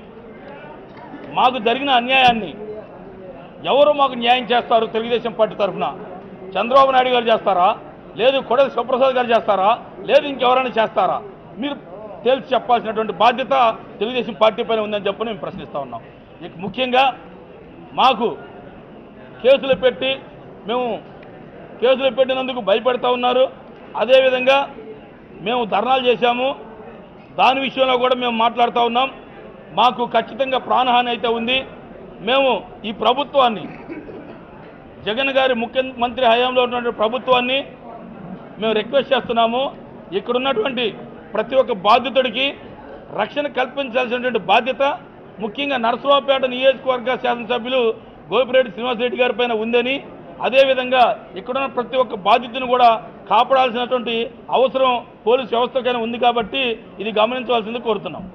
మాకు జరిగిన అన్యాయాన్ని ఎవరు మాకు న్యాయం చేస్తారు తెలుగుదేశం పార్టీ తరఫున చంద్రబాబు నాయుడు గారు చేస్తారా లేదు కొడల శివప్రసాద్ గారు చేస్తారా లేదు ఇంకెవరైనా చేస్తారా మీరు తేల్చి చెప్పాల్సినటువంటి బాధ్యత తెలుగుదేశం పార్టీ పైన ఉందని చెప్పని మేము ప్రశ్నిస్తూ ఉన్నాం ఇక ముఖ్యంగా మాకు కేసులు పెట్టి మేము కేసులు పెట్టినందుకు భయపెడతా ఉన్నారు అదేవిధంగా మేము ధర్నాలు చేశాము దాని విషయంలో కూడా మేము మాట్లాడుతూ ఉన్నాం మాకు ఖచ్చితంగా ప్రాణహాని అయితే ఉంది మేము ఈ ప్రభుత్వాన్ని జగన్ గారి ముఖ్యమంత్రి హయాంలో ఉన్నటువంటి ప్రభుత్వాన్ని మేము రిక్వెస్ట్ చేస్తున్నాము ఇక్కడ ఉన్నటువంటి ప్రతి ఒక్క బాధితుడికి రక్షణ కల్పించాల్సినటువంటి బాధ్యత ముఖ్యంగా నరసరావుపేట నియోజకవర్గ శాసనసభ్యులు గోపిరెడ్డి శ్రీనివాసరెడ్డి గారి పైన ఉందని అదేవిధంగా ఇక్కడున్న ప్రతి ఒక్క బాధితుని కూడా కాపాడాల్సినటువంటి అవసరం పోలీస్ వ్యవస్థకైనా ఉంది కాబట్టి ఇది గమనించవలసింది కోరుతున్నాం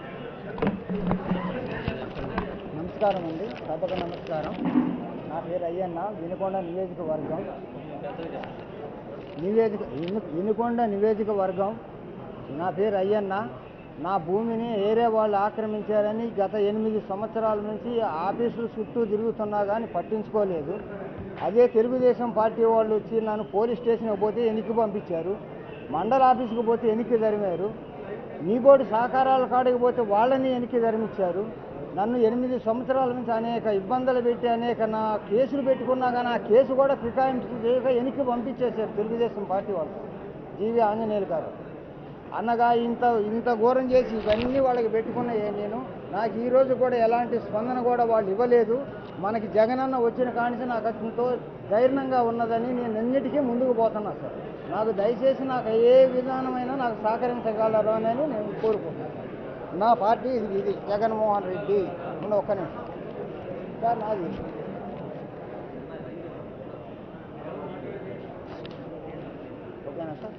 నమస్కారం అండి సభకు నమస్కారం నా పేరు అయ్యన్న వినుకొండ నియోజకవర్గం నివేదిక విను వినుకొండ నియోజకవర్గం నా పేరు అయ్యన్న నా భూమిని ఏరే వాళ్ళు ఆక్రమించారని గత ఎనిమిది సంవత్సరాల నుంచి ఆఫీసులు చుట్టూ తిరుగుతున్నా కానీ పట్టించుకోలేదు అదే తెలుగుదేశం పార్టీ వాళ్ళు వచ్చి నన్ను పోలీస్ స్టేషన్కి పోతే ఎనికి పంపించారు మండల ఆఫీస్కి పోతే ఎనికి తరిమారు మీ బోర్డు సహకారాల కాడికి పోతే వాళ్ళని వెనక్కి ధర్మించారు నన్ను ఎనిమిది సంవత్సరాల నుంచి అనేక ఇబ్బందులు పెట్టి అనేక నా కేసులు పెట్టుకున్నా కానీ ఆ కేసు కూడా ఫికాయింపు చేయక వెనక్కి పంపించేశారు తెలుగుదేశం పార్టీ వాళ్ళు జీవి ఆంజనేయులు గారు అన్నగా ఇంత ఇంత ఘోరం చేసి ఇవన్నీ వాళ్ళకి పెట్టుకున్నాయే నేను నాకు ఈ రోజు కూడా ఎలాంటి స్పందన కూడా వాళ్ళు ఇవ్వలేదు మనకి జగనన్న వచ్చిన కానించి నాకు ఎంతో ధైర్యంగా ఉన్నదని నేను అన్నిటికీ ముందుకు పోతున్నా సార్ నాకు దయచేసి నాకు ఏ విధానమైనా నాకు సహకరించగలరు అని నేను కోరుకుంటున్నాను నా పార్టీ ఇది ఇది జగన్మోహన్ రెడ్డి ఉన్న ఒక్క నిమిషం సార్ నాది ఓకేనా సార్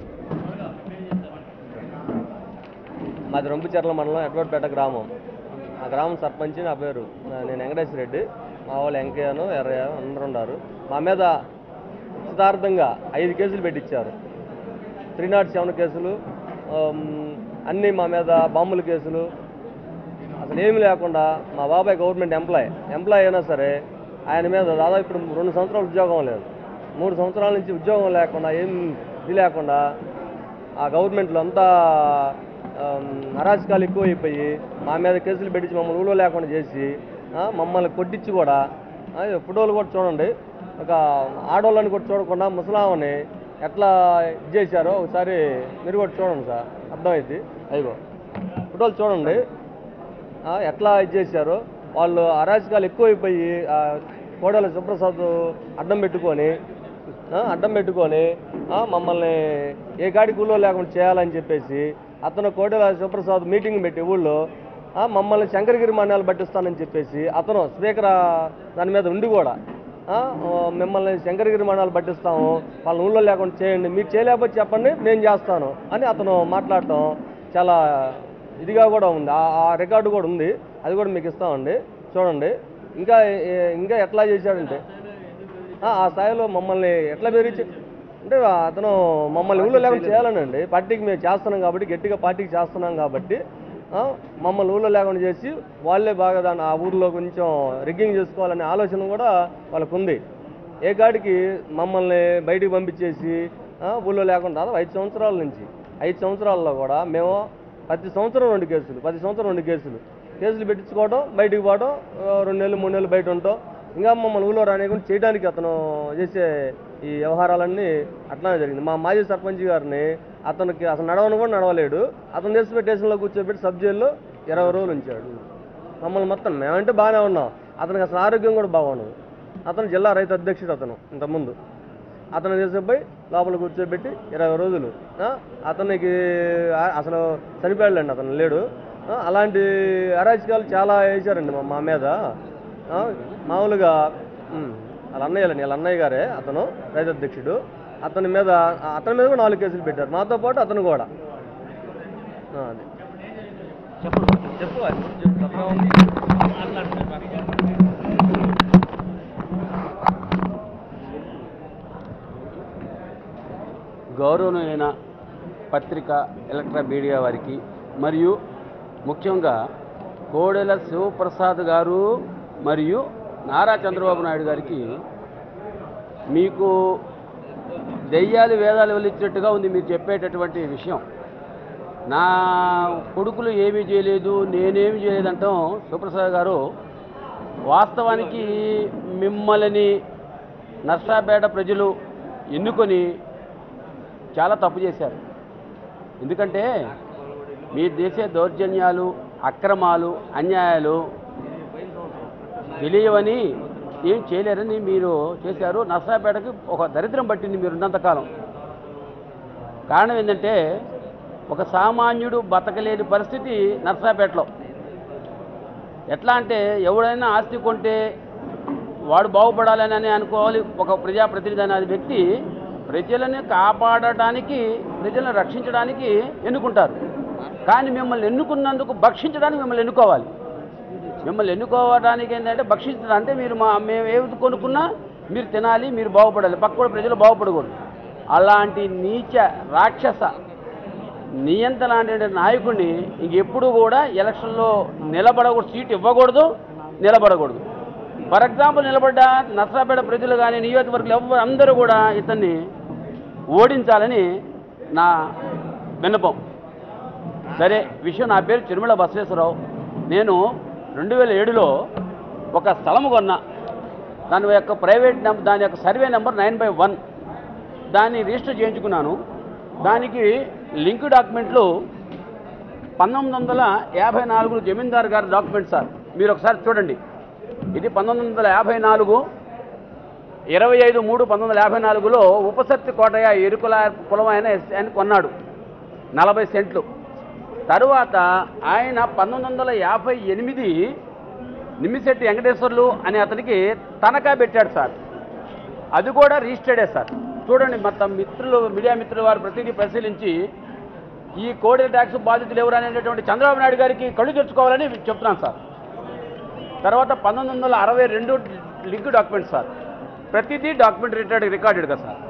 మాది రొంపిచెర్ల మండలం ఎడ్వర్డ్పేట గ్రామం ఆ గ్రామం సర్పంచ్ నా పేరు నా- నేను వెంకటేశ్వర రెడ్డి మా వాళ్ళు వెంకయ్యను ఎర్రయ్య అందరూ ఉన్నారు మా మీద యథార్థంగా ఐదు కేసులు పెట్టించారు త్రీ నాట్ సెవెన్ కేసులు ఆమ్, అన్నీ మా మీద బాంబుల కేసులు అసలు ఏమీ లేకుండా మా బాబాయ్ గవర్నమెంట్ ఎంప్లాయ్ ఎంప్లాయ్ అయినా సరే ఆయన మీద దాదాపు ఇప్పుడు రెండు సంవత్సరాలు ఉద్యోగం లేదు మూడు సంవత్సరాల నుంచి ఉద్యోగం లేకుండా ఏం ఇది లేకుండా ఆ గవర్నమెంట్లో అంతా ఆమ్, అరాచకాలు ఎక్కువైపోయి మా మీద కేసులు పెట్టించి మమ్మల్ని ఊళ్ళో లేకుండా చేసి ఆ, మమ్మల్ని కొట్టించి కూడా ఆ, ఫోటోలు కూడా చూడండి ఒక ఆడవాళ్ళని కూడా చూడకుండా ముసలామని ఎట్లా ఇది చేశారో ఒకసారి మీరు కూడా చూడండి సార్ అర్థమైంది అయ్యో ఫోటోలు చూడండి ఆ, ఎట్లా ఇది చేశారో వాళ్ళు అరాచకాలు ఎక్కువైపోయి ఆ, కోడల సుప్రసాద్ అడ్డం పెట్టుకొని ఆ, అడ్డం పెట్టుకొని ఆ, మమ్మల్ని ఏ కాడికి ఊళ్ళో లేకుండా చేయాలని చెప్పేసి అతను కోడెల సుప్రసాద్ మీటింగ్ పెట్టి ఊళ్ళో ఆ, మమ్మల్ని శంకరగిరి మండలాలు పట్టిస్తానని చెప్పేసి అతను స్పీకర్ ఆ, దాని మీద ఉండి కూడా ఆ, ఆ, మిమ్మల్ని శంకరగిరి మండలాలు పట్టిస్తాము వాళ్ళని ఊళ్ళో లేకుండా చేయండి మీరు చేయలేకపోతే చెప్పండి నేను చేస్తాను అని అతను మాట్లాడటం చాలా ఇదిగా కూడా ఉంది ఆ- ఆ రికార్డు కూడా ఉంది అది కూడా మీకు ఇస్తామండి చూడండి ఇంకా ఏ- ఇంకా ఎట్లా చేశాడంటే ఆ ఆ స్థాయిలో మమ్మల్ని ఎట్లా బెదిరించి అంటే అతను మమ్మల్ని ఊళ్ళో లేకుండా చేయాలనండి పార్టీకి మేము చేస్తున్నాం కాబట్టి గట్టిగా పార్టీకి చేస్తున్నాం కాబట్టి ఆ, మమ్మల్ని ఊళ్ళో లేకుండా చేసి వాళ్ళే బాగా దాన్ని ఆ ఊర్లో కొంచెం రిగ్గింగ్ చేసుకోవాలనే ఆలోచన కూడా వాళ్ళకు ఉంది ఏ కాడికి మమ్మల్ని బయటికి పంపించేసి ఆ, ఊళ్ళో లేకుండా దాదాపు ఐదు సంవత్సరాల నుంచి ఐదు సంవత్సరాల్లో కూడా మేము ప్రతి సంవత్సరం రెండు కేసులు ప్రతి సంవత్సరం రెండు కేసులు కేసులు పెట్టించుకోవడం బయటికి పోవడం ఆ, రెండు నెలలు మూడు నెలలు బయట ఉంటాం ఇంకా మమ్మల్ని ఊళ్ళో రానియకుండా చేయడానికి అతను చేసే ఈ వ్యవహారాలన్నీ అట్లానే జరిగింది మా మాజీ సర్పంచ్ గారిని అతనికి అసలు నడవను కూడా నడవలేడు అతను తెచ్చిపెట్టి స్టేషన్లో కూర్చోబెట్టి సబ్ జైల్లో ఇరవై రోజులు ఉంచాడు మమ్మల్ని మొత్తం మేమంటే బాగానే ఉన్నాం అతనికి అసలు ఆరోగ్యం కూడా బాగుండదు అతను జిల్లా రైతు అధ్యక్షుడు అతను ఇంతకుముందు అతను తీసుకుపోయి లోపల కూర్చోబెట్టి ఇరవై రోజులు ఆ, అతనికి ఆ- అసలు చనిపోయాడండి అతను లేడు ఆ, అలాంటి అరాచకాలు చాలా వేశారండి మా మా మీద ఆ, మామూలుగా ఉమ్, వాళ్ళ అన్నయ్యలండి వాళ్ళ అన్నయ్య గారే అతను రైతు అధ్యక్షుడు అతని మీద అతని మీద కూడా నాలుగు కేసులు పెట్టారు మాతో పాటు అతను కూడా ఆ, అది చెప్పు చెప్పు అది చెప్పు తప్పగా ఉంది గౌరవనీయమైన పత్రిక ఎలక్ట్రా మీడియా వారికి మరియు ముఖ్యంగా కోడెల శివప్రసాద్ గారు మరియు నారా చంద్రబాబు నాయుడు గారికి మీకు దెయ్యాలు వేదాలు వెళ్ళిచ్చినట్టుగా ఉంది మీరు చెప్పేటటువంటి విషయం నా కొడుకులు ఏమీ చేయలేదు నేనేమి చేయలేదంటాం సుప్రసాద్ గారు వాస్తవానికి మిమ్మల్ని నర్సాపేట ప్రజలు ఎన్నుకొని చాలా తప్పు చేశారు ఎందుకంటే మీరు చేసే దౌర్జన్యాలు అక్రమాలు అన్యాయాలు తెలియవని ఏం చేయలేరని మీరు చేశారు నర్సాపేటకి ఒక దరిద్రం పట్టింది మీరు ఉన్నంతకాలం కారణం ఏంటంటే ఒక సామాన్యుడు బతకలేని పరిస్థితి నర్సాపేటలో ఎట్లా అంటే ఎవడైనా ఆస్తి కొంటే వాడు బాగుపడాలని అని అనుకోవాలి ఒక ప్రజాప్రతినిధి అనే వ్యక్తి ప్రజలను కాపాడటానికి ప్రజలను రక్షించడానికి ఎన్నుకుంటారు కానీ మిమ్మల్ని ఎన్నుకున్నందుకు భక్షించడానికి మిమ్మల్ని ఎన్నుకోవాలి మిమ్మల్ని ఎన్నుకోవడానికి ఏంటంటే భక్షించడం అంటే మీరు మా మేము ఏది కొనుక్కున్నా మీరు తినాలి మీరు బాగుపడాలి పక్క కూడా ప్రజలు బాగుపడకూడదు అలాంటి నీచ రాక్షస నియంత లాంటి నాయకుడిని ఇంకెప్పుడు కూడా ఎలక్షన్లో నిలబడకూడదు సీట్ ఇవ్వకూడదు నిలబడకూడదు ఫర్ ఎగ్జాంపుల్ నిలబడ్డ నర్సాపేట ప్రజలు కానీ నియోజకవర్గాలు ఎవ్వరు అందరూ కూడా ఇతన్ని ఓడించాలని నా విన్నపం సరే విషయం నా పేరు చిరుమల బసవేశ్వరరావు నేను రెండు వేల ఏడులో ఒక స్థలం కొన్నా దాని యొక్క ప్రైవేట్ నెంబర్ దాని యొక్క survey number nine by one దాన్ని రిజిస్టర్ చేయించుకున్నాను దానికి లింక్ డాక్యుమెంట్లు పంతొమ్మిది వందల యాభై నాలుగు జమీందార్ గారి డాక్యుమెంట్ సార్ మీరు ఒకసారి చూడండి ఇది పంతొమ్మిది వందల యాభై నాలుగు ఇరవై ఐదు మూడు పంతొమ్మిది వందల యాభై నాలుగులో ఉపసత్తి కోటయ్య ఎరుకుల కులం ఆయన ఆయన కొన్నాడు నలభై సెంట్లు తరువాత ఆయన పంతొమ్మిది వందల యాభై ఎనిమిది నిమ్మిశెట్టి వెంకటేశ్వర్లు అనే అతనికి తనఖా పెట్టాడు సార్ అది కూడా రిజిస్టర్డే సార్ చూడండి మొత్తం మిత్రులు మీడియా మిత్రులు వారు ప్రతిదీ పరిశీలించి ఈ కోడెల ట్యాక్స్ బాధితులు ఎవరు అనేటటువంటి చంద్రబాబు నాయుడు గారికి కళ్ళు తెచ్చుకోవాలని చెప్తున్నాను సార్ తర్వాత పంతొమ్మిది వందల అరవై రెండు లింక్ డాక్యుమెంట్ సార్ ప్రతిదీ డాక్యుమెంట్ రికార్డ్ రికార్డెడ్ కదా సార్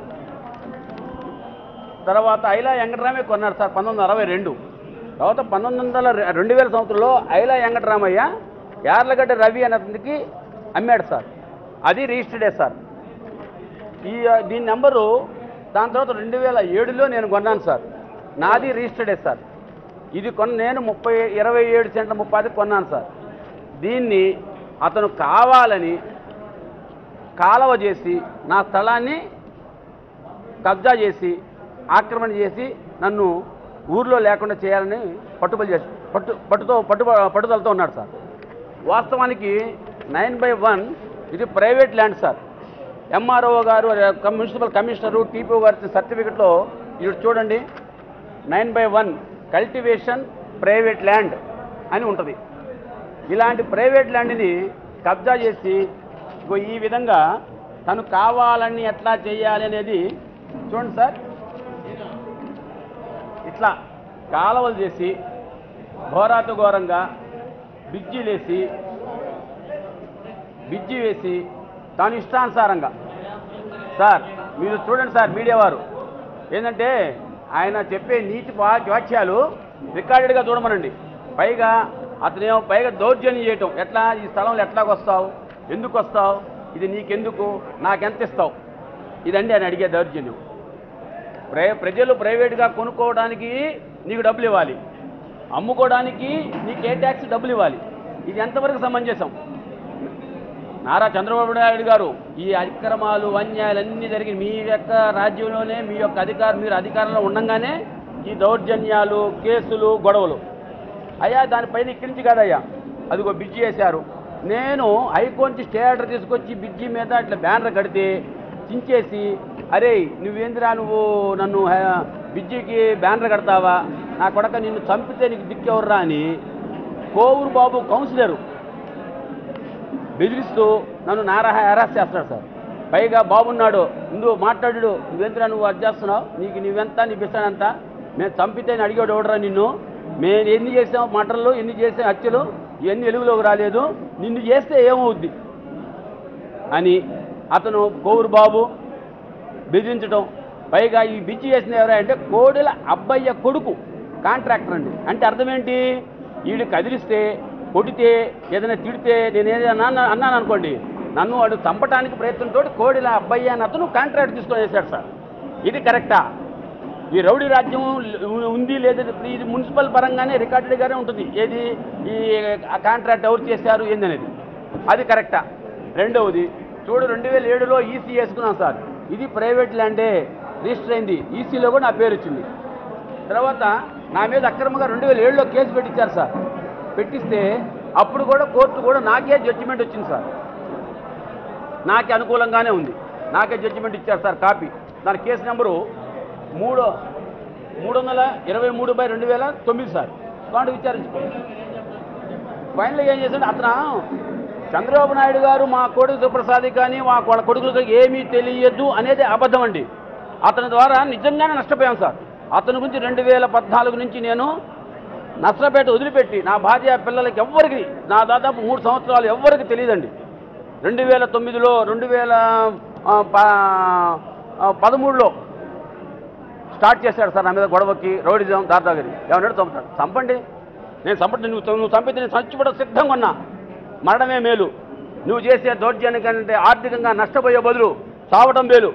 తర్వాత ఐలా వెంకటరామయ్య కొన్నాడు సార్ పంతొమ్మిది వందల అరవై రెండు తర్వాత పంతొమ్మిది వందల రె- రెండు వేల సంవత్సరంలో ఐలా వెంకటరామయ్య యార్లగడ్డ రవి అనే అతనికి అమ్మాడు సార్ అది రిజిస్టర్డే సార్ ఈ దీని నెంబరు దాని తర్వాత రెండు వేల ఏడులో నేను కొన్నాను సార్ నాది రిజిస్టర్డే సార్ ఇది కొన్న నేను ముప్పై ఇరవై ఏడు సెంట్ల ముప్పాది కొన్నాను సార్ దీన్ని అతను కావాలని కాలవ చేసి నా స్థలాన్ని కబ్జా చేసి ఆక్రమణ చేసి నన్ను ఊర్లో లేకుండా చేయాలని పట్టుబడి చేసి పట్టు పట్టుతో పట్టు పట్టుదలతో ఉన్నాడు సార్ వాస్తవానికి నైన్ బై వన్ ఇది private land sir MRO garu కమ్- మున్సిపల్ కమిషనరు టీపీఓ గారి సర్టిఫికెట్లో ఇది చూడండి nine by one cultivation private land అని ఉంటుంది ఇలాంటి ప్రైవేట్ ల్యాండ్ని కబ్జా చేసి ఇగో ఈ విధంగా తను కావాలని ఎట్లా చేయాలి అనేది చూడండి సార్ ఇట్లా కాలవలు చేసి ఘోరాత ఘోరంగా బిజ్జీలేసి బిజ్జి వేసి తాను ఇష్టానుసారంగా సార్ మీరు చూడండి సార్ మీడియా వారు ఏంటంటే ఆయన చెప్పే నీతి వా- వాక్యాలు రికార్డెడ్గా చూడమనండి పైగా అతనేమో పైగా దౌర్జన్యం చేయటం ఎట్లా ఈ స్థలంలో ఎట్లాగ వస్తావు ఎందుకు వస్తావు ఇది నీకెందుకు నాకెంత ఇస్తావు ఇదండి ఆయన అడిగే దౌర్జన్యం ప్రై ప్రజలు ప్రైవేట్గా కొనుక్కోవడానికి నీకు డబ్బులు ఇవ్వాలి అమ్ముకోవడానికి నీకు ఏ ట్యాక్స్ డబ్బులు ఇవ్వాలి ఇది ఎంతవరకు సమంజసం నారా చంద్రబాబు నాయుడు గారు ఈ అక్రమాలు అన్యాయాలు అన్నీ జరిగి మీ యొక్క రాజ్యంలోనే మీ యొక్క అధికారం మీరు అధికారంలో ఉండంగానే ఈ దౌర్జన్యాలు కేసులు గొడవలు అయ్యా దానిపైన ఇక్కడి నుంచి కాదయ్యా అదిగో బిజ్జి వేశారు నేను హైకోర్టు స్టే ఆర్డర్ తీసుకొచ్చి బిజ్జి మీద ఇట్లా బ్యానర్ కడితే చించేసి అరే నువ్వేందిరా నువ్వు నన్ను హ- బిజ్జికి బ్యానర్ కడతావా నా కొడక నిన్ను చంపితే నీకు దిక్కెవర్రా అని కోవూరు బాబు కౌన్సిలరు బెదిరిస్తూ నన్ను నారా హెరాస్ చేస్తాడు సార్ పైగా బాబున్నాడు నువ్వు మాట్లాడు నువ్వెంతరా నువ్వు అది చేస్తున్నావు నీకు నువ్వెంత నీ బిస్తానంత మేము చంపితే అని అడిగాడు ఎవడరా నిన్ను మేము ఎన్ని చేసాం మటర్లు ఎన్ని చేసాం హత్యలు ఇవన్నీ వెలుగులోకి రాలేదు నిన్ను చేస్తే ఏమవుద్ది అని అతను కోవూరు బాబు బెదిరించడం పైగా ఈ బిచ్చి చేసిన ఎవరా అంటే కోడెల అబ్బయ్య కొడుకు కాంట్రాక్టర్ అండి అంటే అర్థం ఏంటి వీడు కదిలిస్తే కొడితే ఏదైనా తిడితే నేను ఏదైనా అన్నా- అన్నాను అనుకోండి నన్ను వాడు చంపడానికి ప్రయత్నంతో కోడెల అబ్బయ్య అని అతను కాంట్రాక్ట్ తీసుకొని వేశాడు సార్ ఇది కరెక్టా ఈ రౌడీ రాజ్యం ఉ- ఉంది లేదా ఇప్పుడు ఇది మున్సిపల్ పరంగానే రికార్డెడ్గానే ఉంటుంది ఏది ఈ కాంట్రాక్ట్ ఎవరు చేశారు ఏందనేది అది కరెక్టా రెండవది చూడు రెండు వేల ఏడులో ఈసీ వేసుకున్నాం సార్ ఇది ప్రైవేట్ ల్యాండే రిజిస్టర్ అయింది ఈసీలో కూడా నా పేరు వచ్చింది తర్వాత నా మీద అక్రమంగా రెండు వేల ఏడులో కేసు పెట్టించారు సార్ పెట్టిస్తే అప్పుడు కూడా కోర్టు కూడా నాకే జడ్జిమెంట్ వచ్చింది సార్ నాకే అనుకూలంగానే ఉంది నాకే జడ్జిమెంట్ ఇచ్చారు సార్ కాపీ దాని కేసు నెంబరు మూడు మూడు వందల ఇరవై మూడు బై రెండు వేల తొమ్మిది సార్ కాంటు విచారించుకో ఫైనల్గా ఏం చేశాడు అతను చంద్రబాబు నాయుడు గారు మా కొడుకు సుప్రసాది కానీ మా వాళ్ళ కొడుకులకు ఏమీ తెలియదు అనేది అబద్ధం అండి అతని ద్వారా నిజంగానే నష్టపోయాం సార్ అతని గురించి రెండు వేల పద్నాలుగు నుంచి నేను నష్టపేట వదిలిపెట్టి నా భార్య పిల్లలకి ఎవ్వరికి నా దాదాపు మూడు సంవత్సరాలు ఎవ్వరికి తెలియదండి రెండు వేల తొమ్మిదిలో రెండు వేల ఆ, ప- ఆ, పదమూడులో స్టార్ట్ చేశాడు సార్ నా మీద గొడవకి రౌడిజం దాదాగిరి ఏమన్నాడు చంపుతాడు చంపండి నేను చంపండి నువ్వు నువ్వు చంపితే నేను చచ్చిపోవడం సిద్ధంగా ఉన్నా మరణమే మేలు నువ్వు చేసే దౌర్జన్యం కంటే ఆర్థికంగా నష్టపోయే బదులు చావటం మేలు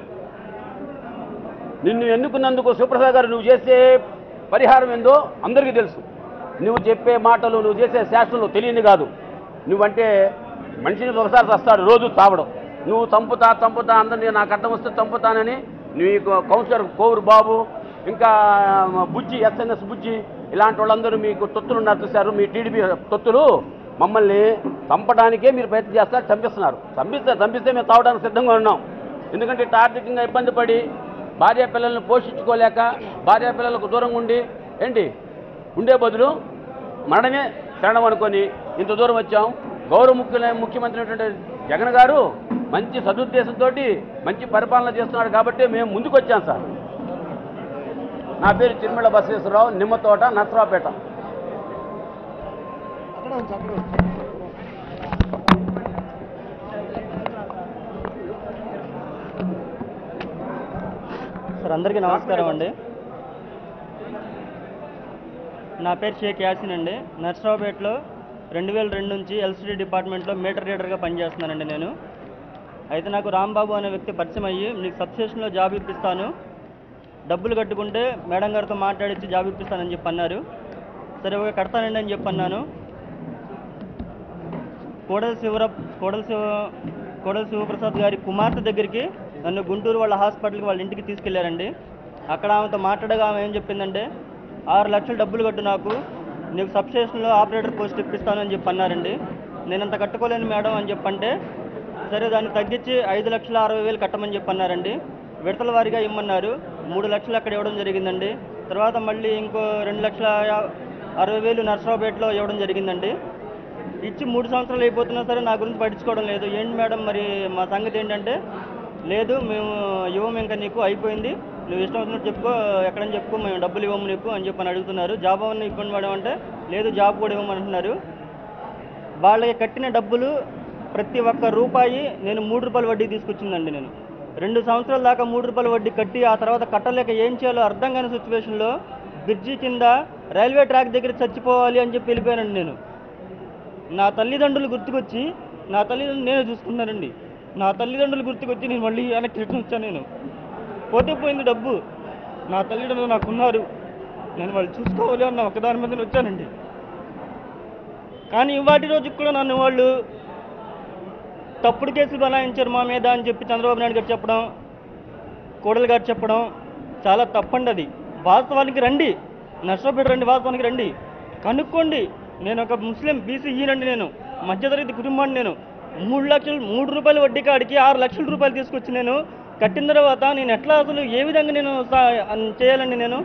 నిన్ను ఎన్నుకున్నందుకు సుప్రసాద్ గారు నువ్వు చేసే పరిహారం ఏందో అందరికీ తెలుసు నువ్వు చెప్పే మాటలు నువ్వు చేసే శాస్త్రంలో తెలియని కాదు నువ్వంటే మనిషిని ఒకసారి వస్తాడు రోజు చావడం నువ్వు చంపుతా చంపుతా అందరినీ నాకు అర్థం వస్తే చంపుతానని నీకు కౌన్సిలర్ కోవూరు బాబు ఇంకా బుజ్జి ఎస్ఎన్ఎస్ బుజ్జి ఇలాంటి వాళ్ళందరూ మీకు తొత్తులు ఉన్నారు చూశారు మీ టీడీపీ తొత్తులు మమ్మల్ని చంపడానికే మీరు ప్రయత్నం చేస్తారు చంపిస్తున్నారు చంపిస్తే చంపిస్తే మేము తావడానికి సిద్ధంగా ఉన్నాం ఎందుకంటే ఇట్లా ఆర్థికంగా ఇబ్బంది పడి భార్య పిల్లల్ని పోషించుకోలేక భార్య పిల్లలకు దూరంగా ఉండి ఏంటి ఉండే బదులు మరణమే శరణం అనుకొని ఇంత దూరం వచ్చాం గౌరవ ముఖ్య ముఖ్యమంత్రి అయినటువంటి జగన్ గారు మంచి సదుద్దేశంతో మంచి పరిపాలన చేస్తున్నాడు కాబట్టి మేము ముందుకు వచ్చాం సార్ నా పేరు చిరుమల బసవేశ్వరరావు నిమ్మతోట నర్సరావుపేట అక్కడ ఉంచు, అక్కడ ఉంచు. సార్ అందరికీ నమస్కారం అండి నా పేరు షేక్ యాసిన్ అండి నర్సరావుపేటలో రెండు వేల రెండు నుంచి ఎల్సిడి డిపార్ట్మెంట్లో మీటర్ రీడర్గా పనిచేస్తున్నానండి నేను అయితే నాకు రాంబాబు అనే వ్యక్తి పరిచయం అయ్యి నీకు సబ్స్టేషన్లో జాబ్ ఇప్పిస్తాను డబ్బులు కట్టుకుంటే మేడం గారితో మాట్లాడించి జాబ్ ఇప్పిస్తానని చెప్పి అన్నారు సరే ఓకే కడతానండి అని చెప్పి అన్నాను కోడల శివర కోడల శివ కోడల శివప్రసాద్ గారి కుమార్తె దగ్గరికి నన్ను గుంటూరు వాళ్ళ హాస్పిటల్కి వాళ్ళ ఇంటికి తీసుకెళ్లారండి అక్కడ ఆమెతో మాట్లాడగా ఆమె ఏం చెప్పిందంటే ఆరు లక్షలు డబ్బులు కట్టు నాకు నీకు సబ్స్టేషన్లో ఆపరేటర్ పోస్ట్ ఇప్పిస్తానని చెప్పి అన్నారండి నేను అంత కట్టుకోలేను మేడం అని చెప్పంటే సరే దాన్ని తగ్గించి ఐదు లక్షల అరవై వేలు కట్టమని చెప్పి అన్నారండి విడతల వారీగా ఇమ్మన్నారు మూడు లక్షలు అక్కడ ఇవ్వడం జరిగిందండి తర్వాత మళ్ళీ ఇంకో రెండు లక్షల యా- అరవై వేలు నర్సరావుపేటలో ఇవ్వడం జరిగిందండి ఇచ్చి మూడు సంవత్సరాలు అయిపోతున్నా సరే నా గురించి పట్టించుకోవడం లేదు ఏంటి మేడం మరి మా సంగతి ఏంటంటే లేదు మేము ఇవ్వము ఇంకా నీకు అయిపోయింది నువ్వు ఇష్టం వచ్చినట్టు చెప్పుకో ఎక్కడని చెప్పుకో మేము డబ్బులు ఇవ్వము నీకు అని చెప్పని అడుగుతున్నారు జాబ్ అవన్నీ ఇబ్బంది పడడం అంటే లేదు జాబ్ కూడా ఇవ్వమంటున్నారు వాళ్ళకి కట్టిన డబ్బులు ప్రతి ఒక్క రూపాయి నేను మూడు రూపాయల వడ్డీ తీసుకొచ్చిందండి నేను రెండు సంవత్సరాల దాకా మూడు రూపాయల వడ్డీ కట్టి ఆ తర్వాత కట్టలేక ఏం చేయాలో అర్థం కాని సిచ్యువేషన్లో బ్రిడ్జి కింద రైల్వే ట్రాక్ దగ్గర చచ్చిపోవాలి అని చెప్పి వెళ్ళిపోయానండి నేను నా తల్లిదండ్రులు గుర్తుకొచ్చి నా తల్లిదండ్రులు నేనే చూసుకున్నానండి నా తల్లిదండ్రులు గుర్తుకొచ్చి నేను మళ్ళీ వెనక్కి రిటర్న్ వచ్చాను నేను పోతే పోయింది డబ్బు నా తల్లిదండ్రులు నాకున్నారు నేను వాళ్ళు చూసుకోవాలి అన్న ఒకదాని మీద వచ్చానండి కానీ ఇవాటి రోజుకి కూడా నన్ను వాళ్ళు తప్పుడు కేసులు బనాయించారు మా మీద అని చెప్పి చంద్రబాబు నాయుడు గారు చెప్పడం కోడలు గారు చెప్పడం చాలా తప్పండి అది వాస్తవానికి రండి నష్టపోయి రండి వాస్తవానికి రండి కనుక్కోండి నేను ఒక ముస్లిం బీసీ ఈనండి నేను మధ్యతరగతి కుటుంబాన్ని నేను మూడు లక్షలు మూడు రూపాయల వడ్డీ కాడికి ఆరు లక్షల రూపాయలు తీసుకొచ్చి నేను కట్టిన తర్వాత నేను ఎట్లా అసలు ఏ విధంగా నేను సా- అన్- చేయాలండి నేను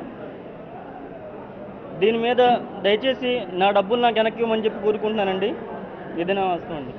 దీని మీద దయచేసి నా డబ్బులు నాకు వెనక్కి ఇవ్వమని చెప్పి కోరుకుంటున్నానండి ఇది నా వాస్తవం అండి